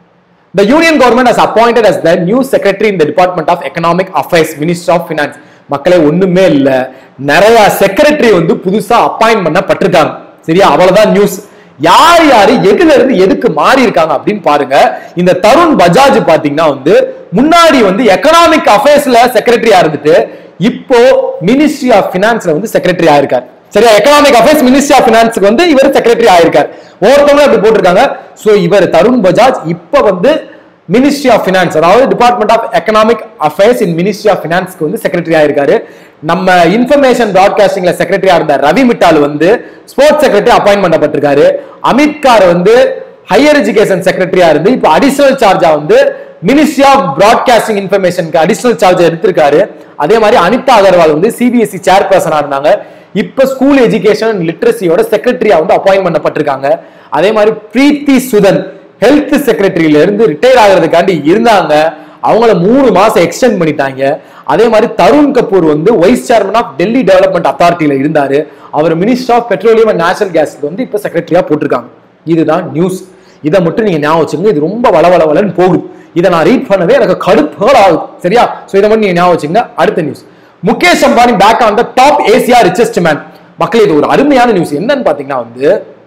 The union government has appointed as the new secretary in the Department of Economic Affairs, Minister of Finance. மக்களே ஒண்ணுமே இல்ல நிறைய செக்ரட்டரி வந்து புதுசா அப்பாயின்ட் பண்ணப்பட்டிருக்காங்க சரியா அவ்வளவுதான் நியூஸ் யார் யாரு எதுல இருந்து எதுக்கு மாறி இருக்காங்க அப்படின்னு பாருங்க இந்த தருண் பஜாஜ் பாத்தீங்கன்னா வந்து முன்னாடி வந்து எக்கனாமிக் அஃபேர்ஸ்ல செக்ரட்டரியா இருந்துட்டு இப்போ மினிஸ்ட்ரி ஆஃப் பினான்ஸ்ல வந்து செக்ரட்டரி ஆயிருக்காரு சரியா எக்கனாமிக் அஃபேர்ஸ் மினிஸ்ட்ரி ஆஃப் பினான்ஸ்க்கு வந்து இவர் செக்ரட்டரி ஆயிருக்காரு ஒவ்வொருத்தவங்களும் அப்படி போட்டிருக்காங்க சோ இவர் தருண் பஜாஜ் இப்ப வந்து மினிஸ்ட்ரி ஆஃப் பினான்ஸ் அதாவது department of economic affairs in ministry of பினான்ஸ்க்கு வந்து செக்ரட்டரி ஆயிருக்காரு நம்ம இன்ஃபர்மேஷன் பிராட்காஸ்டிங்ல செக்ரட்டரியா இருந்த ரவி மிட்டால் வந்து ஸ்போர்ட்ஸ் செக்ரட்டரி அப்பாயின்ட் பண்ணப்பட்டிருக்காரு அமித் கார் வந்து ஹையர் எஜுகேஷன் செக்ரட்டரியா இருந்து இப்போ அடிஷனல் சார்ஜா வந்து மினிஸ்ட்ரி ஆஃப் பிராட்காஸ்டிங் இன்ஃபர்மேஷனுக்கு அடிஷனல் சார்ஜ் எடுத்திருக்காரு அதே மாதிரி அனிதா அகர்வால் வந்து சிபிஎஸ்சி சேர்பர்சனா இருந்தாங்க இப்ப ஸ்கூல் எஜுகேஷன் அண்ட் லிட்ரஸியோட செக்ரட்டரியா வந்து அப்பாயின்ட் பண்ணப்பட்டிருக்காங்க அதே மாதிரி பிரீத்தி சுதன் ஹெல்த் செக்ரட்டரியில இருந்து ரிட்டையர் ஆகிறதுக்காண்டி இருந்தாங்க அவங்கள மூணு மாசம் எக்ஸ்டெண்ட் பண்ணிட்டாங்க அதே மாதிரி தருண் கபூர் வந்து vice chairman of Delhi development அத்தாரிட்டியில இருந்தாரு அவர் minister of petroleum and national கேஸ்க்கு வந்து இப்ப செக்ரட்டரியா போட்டிருக்காங்க இதுதான் நியூஸ் இதை மட்டும் நீங்க ஞாபகம் வச்சுங்க இது ரொம்ப வளவளவலன்னு போகுது இதை நான் ரீட் பண்ணவே எனக்கு கடுப்புகள் ஆகுது சரியா சோ இதை மட்டும் நீங்க ஞாபகம் வச்சுங்க அடுத்த news Mukesh Ambani back on the top Asia richest man மக்களே இது ஒரு அருமையான நியூஸ் என்னன்னு பாத்தீங்கன்னா வந்து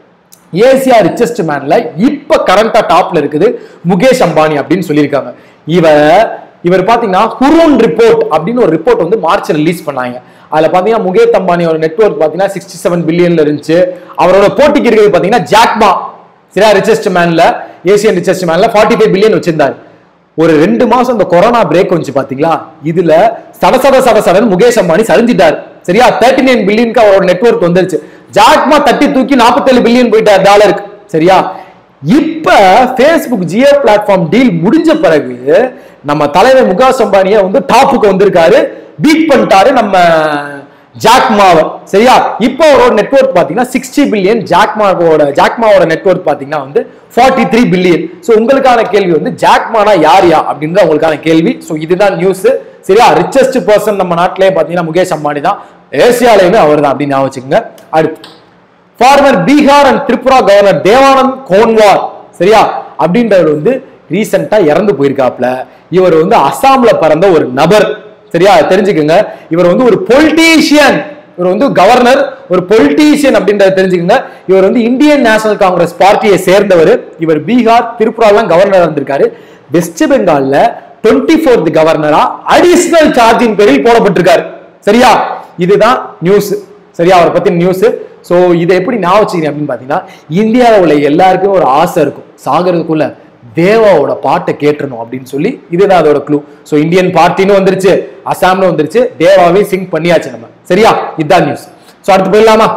ஏசியா ரிச்சஸ்ட் மேன்ல இப்ப கரண்டா டாப்ல இருக்குது முகேஷ் அம்பானி அப்படின்னு சொல்லியிருக்காங்க இவர் இவர் பாத்தீங்கன்னா ஹுரோன் ரிப்போர்ட் அப்படின்னு ஒரு ரிப்போர்ட் வந்து மார்ச் ரிலீஸ் பண்ணாங்க அதுல பாத்தீங்கன்னா முகேஷ் அம்பானியோட நெட்ஒர்க் பாத்தீங்கன்னா சிக்ஸ்டி செவன் பில்லியன்ல இருந்துச்சு அவரோட போட்டிக்கு இருக்கிறது பாத்தீங்கன்னா ஜாக்மா சரியா ரிச்சஸ்ட் மேன்ல ஏசியன் ரிச்சஸ்ட் மேன்ல ஃபார்ட்டி ஃபைவ் பில்லியன் வச்சிருந்தாரு ஒரு ரெண்டு மாசம் இந்த கொரோனா பிரேக் வந்துச்சு பாத்தீங்களா இதுல சட சட சட சடன் முகேஷ் அம்பானி சரிஞ்சிட்டாரு சரியா தேர்ட்டி நைன் பில்லியனுக்கு அவரோட நெட்ஒர்க் வந்துருச்சு ஜாக்மா தட்டி தூக்கி நாற்பத்தேழு பில்லியன் போயிட்டார் டாலருக்கு சரியா இப்ப Facebook ஜியோ பிளாட்ஃபார்ம் டீல் முடிஞ்ச பிறகு நம்ம தலைவர் முகேஷ் அம்பானியை வந்து டாப்புக்கு வந்திருக்காரு பீட் பண்ணிட்டாரு நம்ம ஜாக்மாவை சரியா இப்போ அவரோட நெட்ஒர்க் பாத்தீங்கன்னா சிக்ஸ்டி பில்லியன் ஜாக்மாவோட ஜாக்மாவோட நெட்ஒர்க் பாத்தீங்கன்னா வந்து ஃபார்ட்டி த்ரீ பில்லியன் ஸோ உங்களுக்கான கேள்வி வந்து ஜாக்மானா யார் யா அப்படின்ற உங்களுக்கான கேள்வி ஸோ இதுதான் நியூஸ் சரியா ரிச்சஸ்ட் பர்சன் நம்ம நாட்டிலே பாத்தீங்கன்னா முகேஷ் அம்பானி தான் ஏசியாலையுமே அவர் தான் அப்படின்னு ஞாபகம் வச்சுக்கோங்க அடுத்து former Bihar and Tripura governor Devanand Konwar சரியா அப்படின்றவர் வந்து ரீசெண்டா இறந்து போயிருக்காப்ல இவர் வந்து அசாம்ல பிறந்த ஒரு நபர் சரியா தெரிஞ்சுக்கோங்க இவர் வந்து ஒரு பொலிட்டீஷியன் இவர் வந்து கவர்னர் ஒரு பொலிட்டீஷியன் அப்படின்றத தெரிஞ்சுக்கோங்க இவர் வந்து இந்தியன் நேஷனல் காங்கிரஸ் பார்ட்டியை சேர்ந்தவர் இவர் பீகார் திரிபுராலாம் கவர்னர் இருந்திருக்காரு வெஸ்ட் பெங்கால்ல டுவெண்ட்டி ஃபோர்த் கவர்னரா அடிஷனல் சார்ஜின் பேரில் போடப்பட்டிருக்காரு சரியா இதுதான் நியூஸ் சரியா அவரை பத்தி நியூஸ் சோ இதை எப்படி ஞாபகம் வச்சுக்கிறேன் அப்படின்னு பாத்தீங்கன்னா இந்தியாவில் உள்ள எல்லாருக்கும் ஒரு ஆசை இருக்கும் சாகிறதுக்குள்ள தேவாவோட பாட்டை கேட்டுறணும் அப்படின்னு சொல்லி இதுதான் அதோட க்ளூ சோ இந்தியன் பார்ட்டின்னு வந்துருச்சு அசாம்னு வந்துருச்சு தேவாவே சிங் பண்ணியாச்சு நம்ம சரியா இதுதான் நியூஸ் சோ அடுத்து போயிடலாமா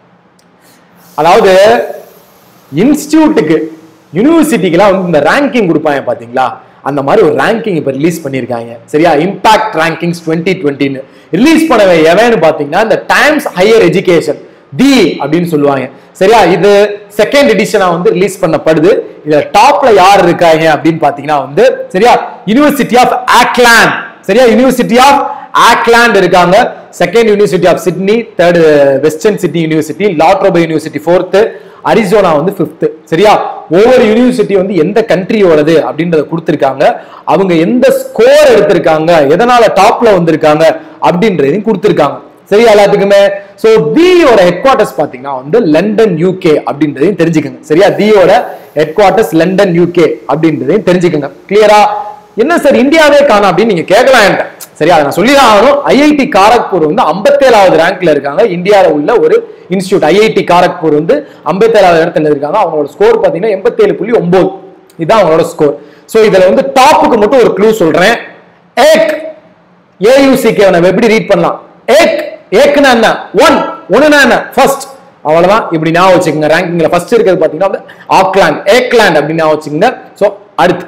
அதாவது இன்ஸ்டியூட்டுக்கு யூனிவர்சிட்டிக்கெல்லாம் வந்து இந்த ரேங்கிங் கொடுப்பாங்க பாத்தீங்களா அந்த மாதிரி ஒரு ரேங்கிங் இப்ப ரிலீஸ் பண்ணிருக்காங்க சரியா இம்பாக்ட் ரேங்கிங்ஸ் டுவெண்ட்டி டுவெண்ட்டின்னு ரிலீஸ் பண்ணவே எவன்னு பாத்தீங்கன்னா இந்த டைம்ஸ் ஹையர் எஜுகேஷன் டி அப்படின்னு சொல்லுவாங்க சரியா இது செகண்ட் எடிஷனா வந்து ரிலீஸ் பண்ணப்படுது இதுல டாப்ல யார் இருக்காங்க அப்படின்னு பாத்தீங்கன்னா வந்து சரியா யூனிவர்சிட்டி ஆஃப் ஆக்லாண்ட் சரியா யூனிவர்சிட்டி ஆஃப் ஆக்லாண்ட் இருக்காங்க second university of Sydney third western city university La Trobe university fourth Arizona வந்து ஃபிஃப்த் சரியா ஒவ்வொரு யூனிவர்சிட்டி வந்து எந்த கண்ட்ரியோடது அப்படின்றத கொடுத்துருக்காங்க அவங்க எந்த ஸ்கோர் எடுத்திருக்காங்க எதனால டாப்ல வந்திருக்காங்க அப்படின்றதையும் கொடுத்துருக்காங்க சரியா எல்லாத்துக்குமே சோ டியோட ஹெட் குவார்டர்ஸ் பாத்தீங்கன்னா வந்து லண்டன் யூகே அப்படின்றதையும் தெரிஞ்சுக்கோங்க சரியா டியோட ஹெட் குவார்டர்ஸ் லண்டன் யூகே அப்படின்றதையும் தெரிஞ்சுக்கோங்க கிளியரா என்ன சார் இந்தியாவே காணும் அப்படின்னு நீங்க கேட்கலாம் என்கிட்ட சரியா அதை நான் சொல்லி தான் ஆகணும் ஐஐடி காரக்பூர் வந்து 57வது ரேங்க்ல இருக்காங்க இந்தியாவில் உள்ள ஒரு இன்ஸ்டியூட் ஐஐடி காரக்பூர் வந்து 57வது இடத்துல இருக்காங்க அவங்களோட ஸ்கோர் பாத்தீங்கன்னா எண்பத்தேழு புள்ளி ஒன்பது இதுதான் அவங்களோட ஸ்கோர் சோ இதுல வந்து டாப்புக்கு மட்டும் ஒரு க்ளூ சொல்றேன் ஏக் ஏயுசிக்கு நம்ம எப்படி ரீட் பண்ணலாம் ஏக் ஏக்னா என்ன ஒன் ஒண்ணுனா என்ன ஃபர்ஸ்ட் அவ்வளவுதான் இப்படி ஞாபகம் வச்சுக்கோங்க ரேங்கிங்ல ஃபர்ஸ்ட் இருக்கிறது பாத்தீங்கன்னா வந்து ஆக்லாண்ட் ஏக்லாண்ட் அப்படின்னு ஞாபகம் வச்சுக்கோங்க சோ அடுத்து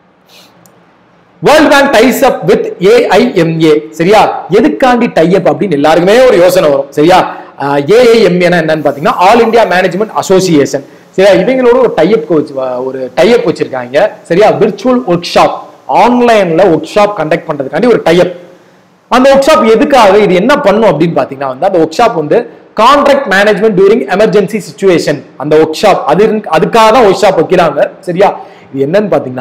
World Bank ties up with AIMA சரியா எதுக்காண்டி டை அப் அப்படின்னு எல்லாருக்குமே ஒரு யோசனை வரும் சரியா ஏஐஎம்ஏனா என்னன்னு பாத்தீங்கன்னா ஆல் இந்தியா மேனேஜ்மெண்ட் அசோசியேஷன் சரியா இவங்களோட ஒரு டைப் வச்சு ஒரு டைப் வச்சிருக்காங்க சரியா விர்ச்சுவல் ஒர்க் ஷாப் ஆன்லைன்ல ஒர்க் ஷாப் கண்டக்ட் பண்றதுக்காண்டி ஒரு டைப் அந்த ஒர்க் ஷாப் எதுக்காக இது என்ன பண்ணும் அப்படின்னு பாத்தீங்கன்னா வந்து அந்த ஒர்க் ஷாப் வந்து contract management during emergency situation அந்த ஒர்க் ஷாப் அது இருக்கு- அதுக்காக தான் ஒர்க் ஷாப் வைக்கிறாங்க சரியா இது என்னன்னு பாத்தீங்கன்னா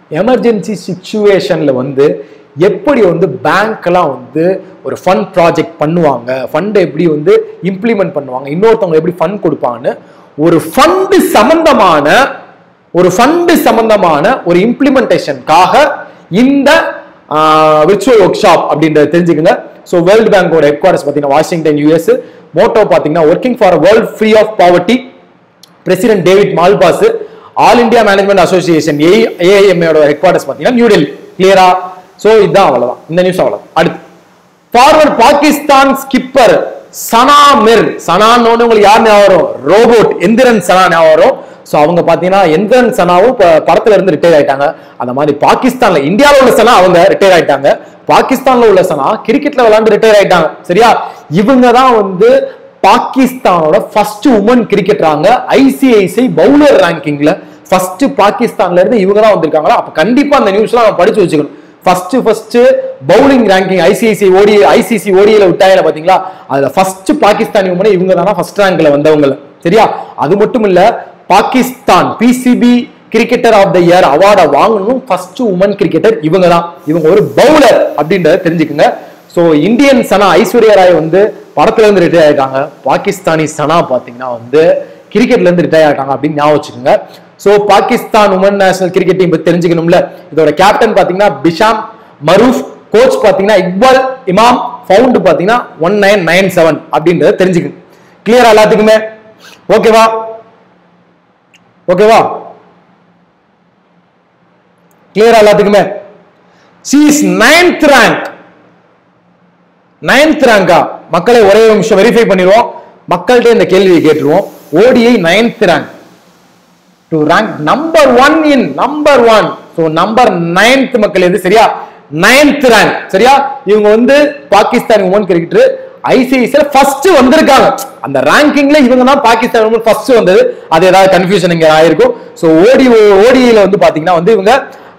எமர்ஜென்சி சுச்சுவேஷன்ல வந்து எப்படி வந்து பேங்க்லாம் வந்து ஒரு ஃபண்ட் ப்ராஜெக்ட் பண்ணுவாங்க ஃபண்ட் எப்படி வந்து இம்ப்ளிமெண்ட் பண்ணுவாங்க இன்னொருத்தவங்க எப்படி ஃபண்ட் கொடுப்பாங்கன்னு ஒரு ஃபண்டு சம்பந்தமான ஒரு ஃபண்டு சம்பந்தமான ஒரு இம்ப்ளிமெண்டேஷனுக்காக இந்த விர்ச்சுவல் ஒர்க் ஷாப் அப்படின்றத தெரிஞ்சுக்கங்க ஸோ வேர்ல்டு பேங்கோட ஹெட் குவார்டர்ஸ் பார்த்தீங்கன்னா வாஷிங்டன் யூஎஸ் மோட்டோ பார்த்தீங்கன்னா working for world free of poverty president David Malpass all India management association ஏஐஎம்ஏட ஹெட் குவார்டர்ஸ் பார்த்தீங்கன்னா நியூ டெல்லி கிளியரா ஸோ இதுதான் அவ்வளவுதான் இந்த நியூஸ் அவ்வளவு அடுத்து ஃபார்வர்ட் பாகிஸ்தான் ஸ்கிப்பர் சனா மிர் சனான்னு உங்களுக்கு யார் ஞாபகம் வரும் ரோபோட் எந்திரன் சனா ஞாபகம் வரும் ஸோ அவங்க பார்த்தீங்கன்னா எந்திரன் சனாவும் இப்போ படத்துல இருந்து ரிட்டையர் ஆயிட்டாங்க அந்த மாதிரி பாகிஸ்தான்ல இந்தியாவில் உள்ள சனா அவங்க ரிட்டையர் ஆயிட்டாங்க பாகிஸ்தான்ல உள்ள சனா கிரிக்கெட்ல விளையாண்டு ரிட்டையர் ஆயிட்டாங்க சரியா இவங்க தான் வந்து பாகிஸ்தானோட ஃபர்ஸ்ட் உமன் கிரிக்கெட்டராங்க ஐசிஐசிஐ பவுலர் ரேங்கிங்ல ஃபர்ஸ்ட் பாகிஸ்தான்ல இருந்து இவங்க தான் வந்திருக்காங்களா அப்ப கண்டிப்பா அந்த நியூஸ்லாம் நம்ம படிச்சு வச்சுக்கணும் first first bowling ranking ICC ODI ICC ஓடியில விட்டாயில பாத்தீங்களா அதுல ஃபர்ஸ்ட் பாகிஸ்தானி உமனை இவங்க தானா ஃபர்ஸ்ட் ரேங்க்ல வந்தவங்க சரியா அது மட்டும் இல்ல Pakistan PCB cricketer of the year அவார்டை வாங்கணும் ஃபர்ஸ்ட் உமன் கிரிக்கெட்டர் இவங்க தான் இவங்க ஒரு பவுலர் அப்படின்றத தெரிஞ்சுக்குங்க ஸோ இந்தியன் சனா ஐஸ்வர்யா ராய் வந்து படத்துல இருந்து ரிட்டையர் ஆயிருக்காங்க பாகிஸ்தானி சனா பாத்தீங்கன்னா வந்து கிரிக்கெட்ல இருந்து ரிட்டையர் ஆயிட்டாங்க அப்படின்னு ஞாபகம் வச்சுக்கோங்க so Pakistan woman national cricket team பத்தி தெரிஞ்சுக்கணும்ல இதோட கேப்டன் பாத்தீங்கன்னா பிஷாம் மரூஃப் கோச் பாத்தீங்கன்னா இக்பால் இமாம் ஃபவுண்ட் பாத்தீங்கன்னா ஒன் நைன் நைன் செவன் அப்படின்றத தெரிஞ்சுக்கணும் கிளியரா எல்லாத்துக்குமே ஓகேவா ஓகேவா கிளியரா எல்லாத்துக்குமே சீஸ் நைன்த் ரேங்க் நைன்த் ரேங்கா மக்களை ஒரே ஒரு நிமிஷம் வெரிஃபை பண்ணிடுவோம் மக்கள்கிட்ட இந்த கேள்வியை கேட்டுருவோம் ODI ninth rank to rank number one in number one so number ninth மக்கள் எது சரியா நைன்த் ரேங்க் சரியா இவங்க வந்து பாகிஸ்தான் உமன் கிரிக்கெட்டர் ஐசிஐசியில் ஃபர்ஸ்ட் வந்திருக்காங்க அந்த ரேங்கிங்ல இவங்க தான் பாகிஸ்தான் உமன் ஃபர்ஸ்ட் வந்தது அது ஏதாவது கன்ஃபியூஷன் இங்க ஆயிருக்கும் ஸோ ஓடி ஓடிஐல வந்து பாத்தீங்கன்னா வந்து இவங்க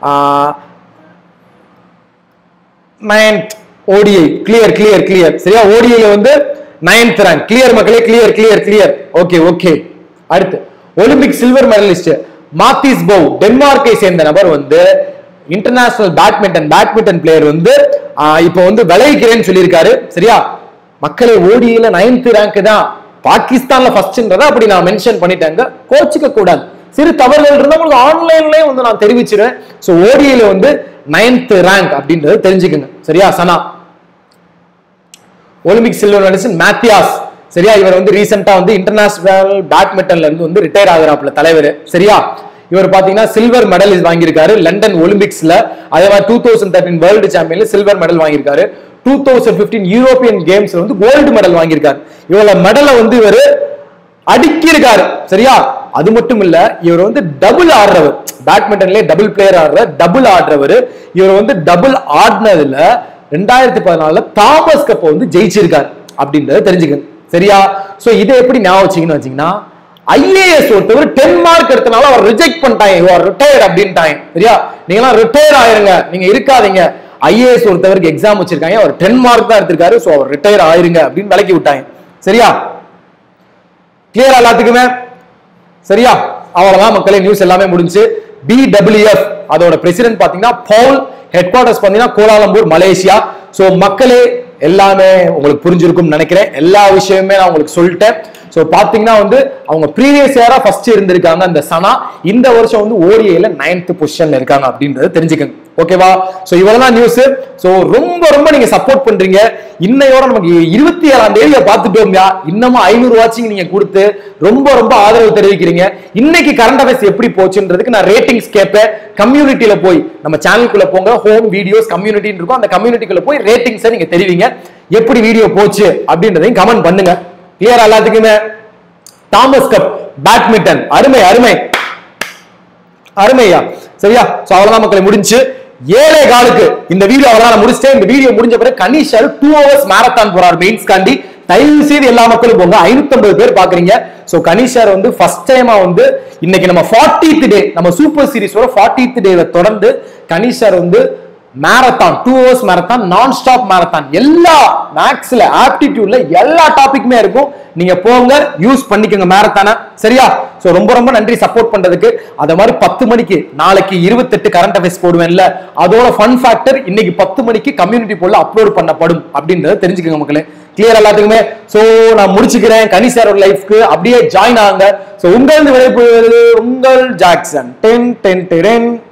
ninth ODI clear clear clear சரியா ஓடிஐல வந்து நைன்த் ரேங்க் கிளியர் மக்களே clear clear clear okay okay அடுத்து Olympic silver medalist Mathias Boe டென்மார்க்கை சேர்ந்த நபர் வந்து இன்டர்நேஷனல் பேட்மிண்டன் பேட்மிண்டன் பிளேயர் வந்து ஆஹ், இப்போ வந்து விளைவிக்கிறேன்னு சொல்லியிருக்காரு சரியா மக்களை ஓடியில நைன்த் ரேங்க் தான் பாகிஸ்தான்ல ஃபர்ஸ்ட்ன்றத அப்படி நான் மென்ஷன் பண்ணிட்டேங்க கோச்சுக்க கூடாது சிறு தவறுகள் இருந்தா உங்களுக்கு ஆன்லைன்லயே வந்து நான் தெரிவிச்சிருவேன் ஸோ ஓடியில வந்து நைன்த் ரேங்க் அப்படின்றது தெரிஞ்சுக்கங்க சரியா சனா ஒலிம்பிக் சில்வர் மெடலிஸ்ட் மேத்தியாஸ் சரியா இவர் வந்து ரீசெண்டா வந்து இன்டர்நேஷனல் பேட்மிண்டன்ல இருந்து வந்து ரிட்டையர் ஆகுறாப்புல தலைவர் சரியா இவர் பாத்தீங்கன்னா சில்வர் மெடல் வாங்கியிருக்காரு லண்டன் ஒலிம்பிக்ஸ்ல அதே மாதிரி டூ தௌசண்ட் தேர்ட்டின் வேர்ல்டு சாம்பியன்ல சில்வர் மெடல் வாங்கியிருக்காரு டூ தௌசண்ட் பிப்டீன் யூரோப்பியன் கேம்ஸ்ல வந்து கோல்டு மெடல் வாங்கியிருக்காரு இவரோட மெடலை வந்து இவர் அடுக்கியிருக்காரு சரியா அது மட்டும் இல்ல இவர் வந்து டபுள் ஆடுறவர் பேட்மிண்டன்லயே டபுள் பிளேயர் ஆடுற டபுள் ஆடுறவர் இவர் வந்து டபுள் ஆடினதுல ரெண்டாயிரத்தி பதினாலுல தாமஸ் கப்பை வந்து ஜெயிச்சிருக்காரு அப்படின்றத தெரிஞ்சுக்கங்க சரியா சோ இதை எப்படி ஞாபகம் வச்சீங்கன்னு வச்சீங்கன்னா ஐஏஎஸ் ஒருத்தவர் டென் மார்க் எடுத்தனால அவர் ரிஜெக்ட் பண்ணிட்டாங்க யூ ஆர் ரிட்டையர்ட் அப்படின்ட்டாங்க சரியா நீங்களாம் ரிட்டையர் ஆயிருங்க நீங்க இருக்காதீங்க ஐஏஎஸ் ஒருத்தவருக்கு எக்ஸாம் வச்சிருக்காங்க அவர் டென் மார்க் தான் எடுத்திருக்காரு சோ அவர் ரிட்டையர் ஆயிருங்க அப்படின்னு விலக்கி விட்டாங்க சரியா கிளியரா எல்லாத்துக்குமே சரியா அவ்வளவுதான் மக்களே நியூஸ் எல்லாமே முடிஞ்சு பிடபிள்யூஎஃப் அதோட பிரசிடென்ட் பாத்தீங்கன்னா பவுல் ஹெட் குவார்டர்ஸ் பாத்தீங்கன்னா கோலாலம்பூர் மலேசியா சோ மக்களே எல்லாமே உங்களுக்கு புரிஞ்சிருக்கும்னு நினைக்கிறேன் எல்லா விஷயமுமே நான் உங்களுக்கு சொல்லிட்டேன் சோ பாத்தீங்கன்னா வந்து அவங்க ப்ரீவியஸ் இயரா ஃபர்ஸ்ட் இருந்திருக்காங்க அந்த சனா இந்த வருஷம் வந்து ஓடிஐல நைன்த் பொசிஷன்ல இருக்காங்க அப்படின்றத தெரிஞ்சுக்கங்க ஓகேவா சோ இவ்வளவுதான் நியூஸ் சோ ரொம்ப ரொம்ப நீங்க சப்போர்ட் பண்றீங்க இன்னையோட நமக்கு இருபத்தி ஏழாம் தேதியை பார்த்துட்டோம்யா இன்னமும் ஐநூறு வாட்சிங் நீங்க கொடுத்து ரொம்ப ரொம்ப ஆதரவு தெரிவிக்கிறீங்க இன்னைக்கு கரண்ட் அஃபேர்ஸ் எப்படி போச்சுன்றதுக்கு நான் ரேட்டிங்ஸ் கேட்பேன் கம்யூனிட்டியில போய் நம்ம சேனலுக்குள்ள போங்க ஹோம் வீடியோஸ் கம்யூனிட்டின்னு இருக்கும் அந்த கம்யூனிட்டிக்குள்ள போய் ரேட்டிங்ஸை நீங்க தெரிவிங்க எப்படி வீடியோ போச்சு அப்படின்றதையும் கமெண்ட் பண்ணுங்க கிளியர் எல்லாத்துக்குமே தாமஸ் கப் பேட்மிண்டன் அருமை அருமை அருமையா சரியா சோ அவ்வளவுதான் மக்களை முடிஞ்சு ஏழே காலுக்கு இந்த வீடியோ அவ்வளவுதான் முடிச்சிட்டேன் இந்த வீடியோ முடிஞ்ச பிறகு கனிஷர் டூ ஹவர்ஸ் மேரத்தான் போறார் மெயின்ஸ் காண்டி தயவு செய்து எல்லா மக்களும் போங்க ஐநூத்தி பேர் பாக்குறீங்க சோ கனிஷார் வந்து ஃபர்ஸ்ட் டைமா வந்து இன்னைக்கு நம்ம 40th டே நம்ம சூப்பர் சீரிஸோட 40th டேல தொடர்ந்து கனிஷார் வந்து marathon two hours marathon non stop marathon எல்லா மேக்ஸ்ல ஆப்டிடியூட்ல எல்லா டாபிக்குமே இருக்கும் நீங்க போங்க யூஸ் பண்ணிக்கோங்க மேரத்தான சரியா சோ ஸோ ரொம்ப ரொம்ப நன்றி சப்போர்ட் பண்றதுக்கு அத மாதிரி பத்து மணிக்கு நாளைக்கு இருபத்தெட்டு கரண்ட் அஃபேர்ஸ் போடுவேன்ல அதோட ஃபன் ஃபேக்டர் இன்னைக்கு பத்து மணிக்கு கம்யூனிட்டி போல அப்லோட் பண்ணப்படும் அப்படின்றத தெரிஞ்சுக்கங்க மக்களே கிளியர் எல்லாத்துக்குமே சோ நான் முடிச்சுக்கிறேன் கனி சாரோட லைஃப்க்கு அப்படியே ஜாயின் ஆகுங்க சோ உங்கள் விடைபெறுவது உங்கள் ஜாக்சன் டென் டென் டென்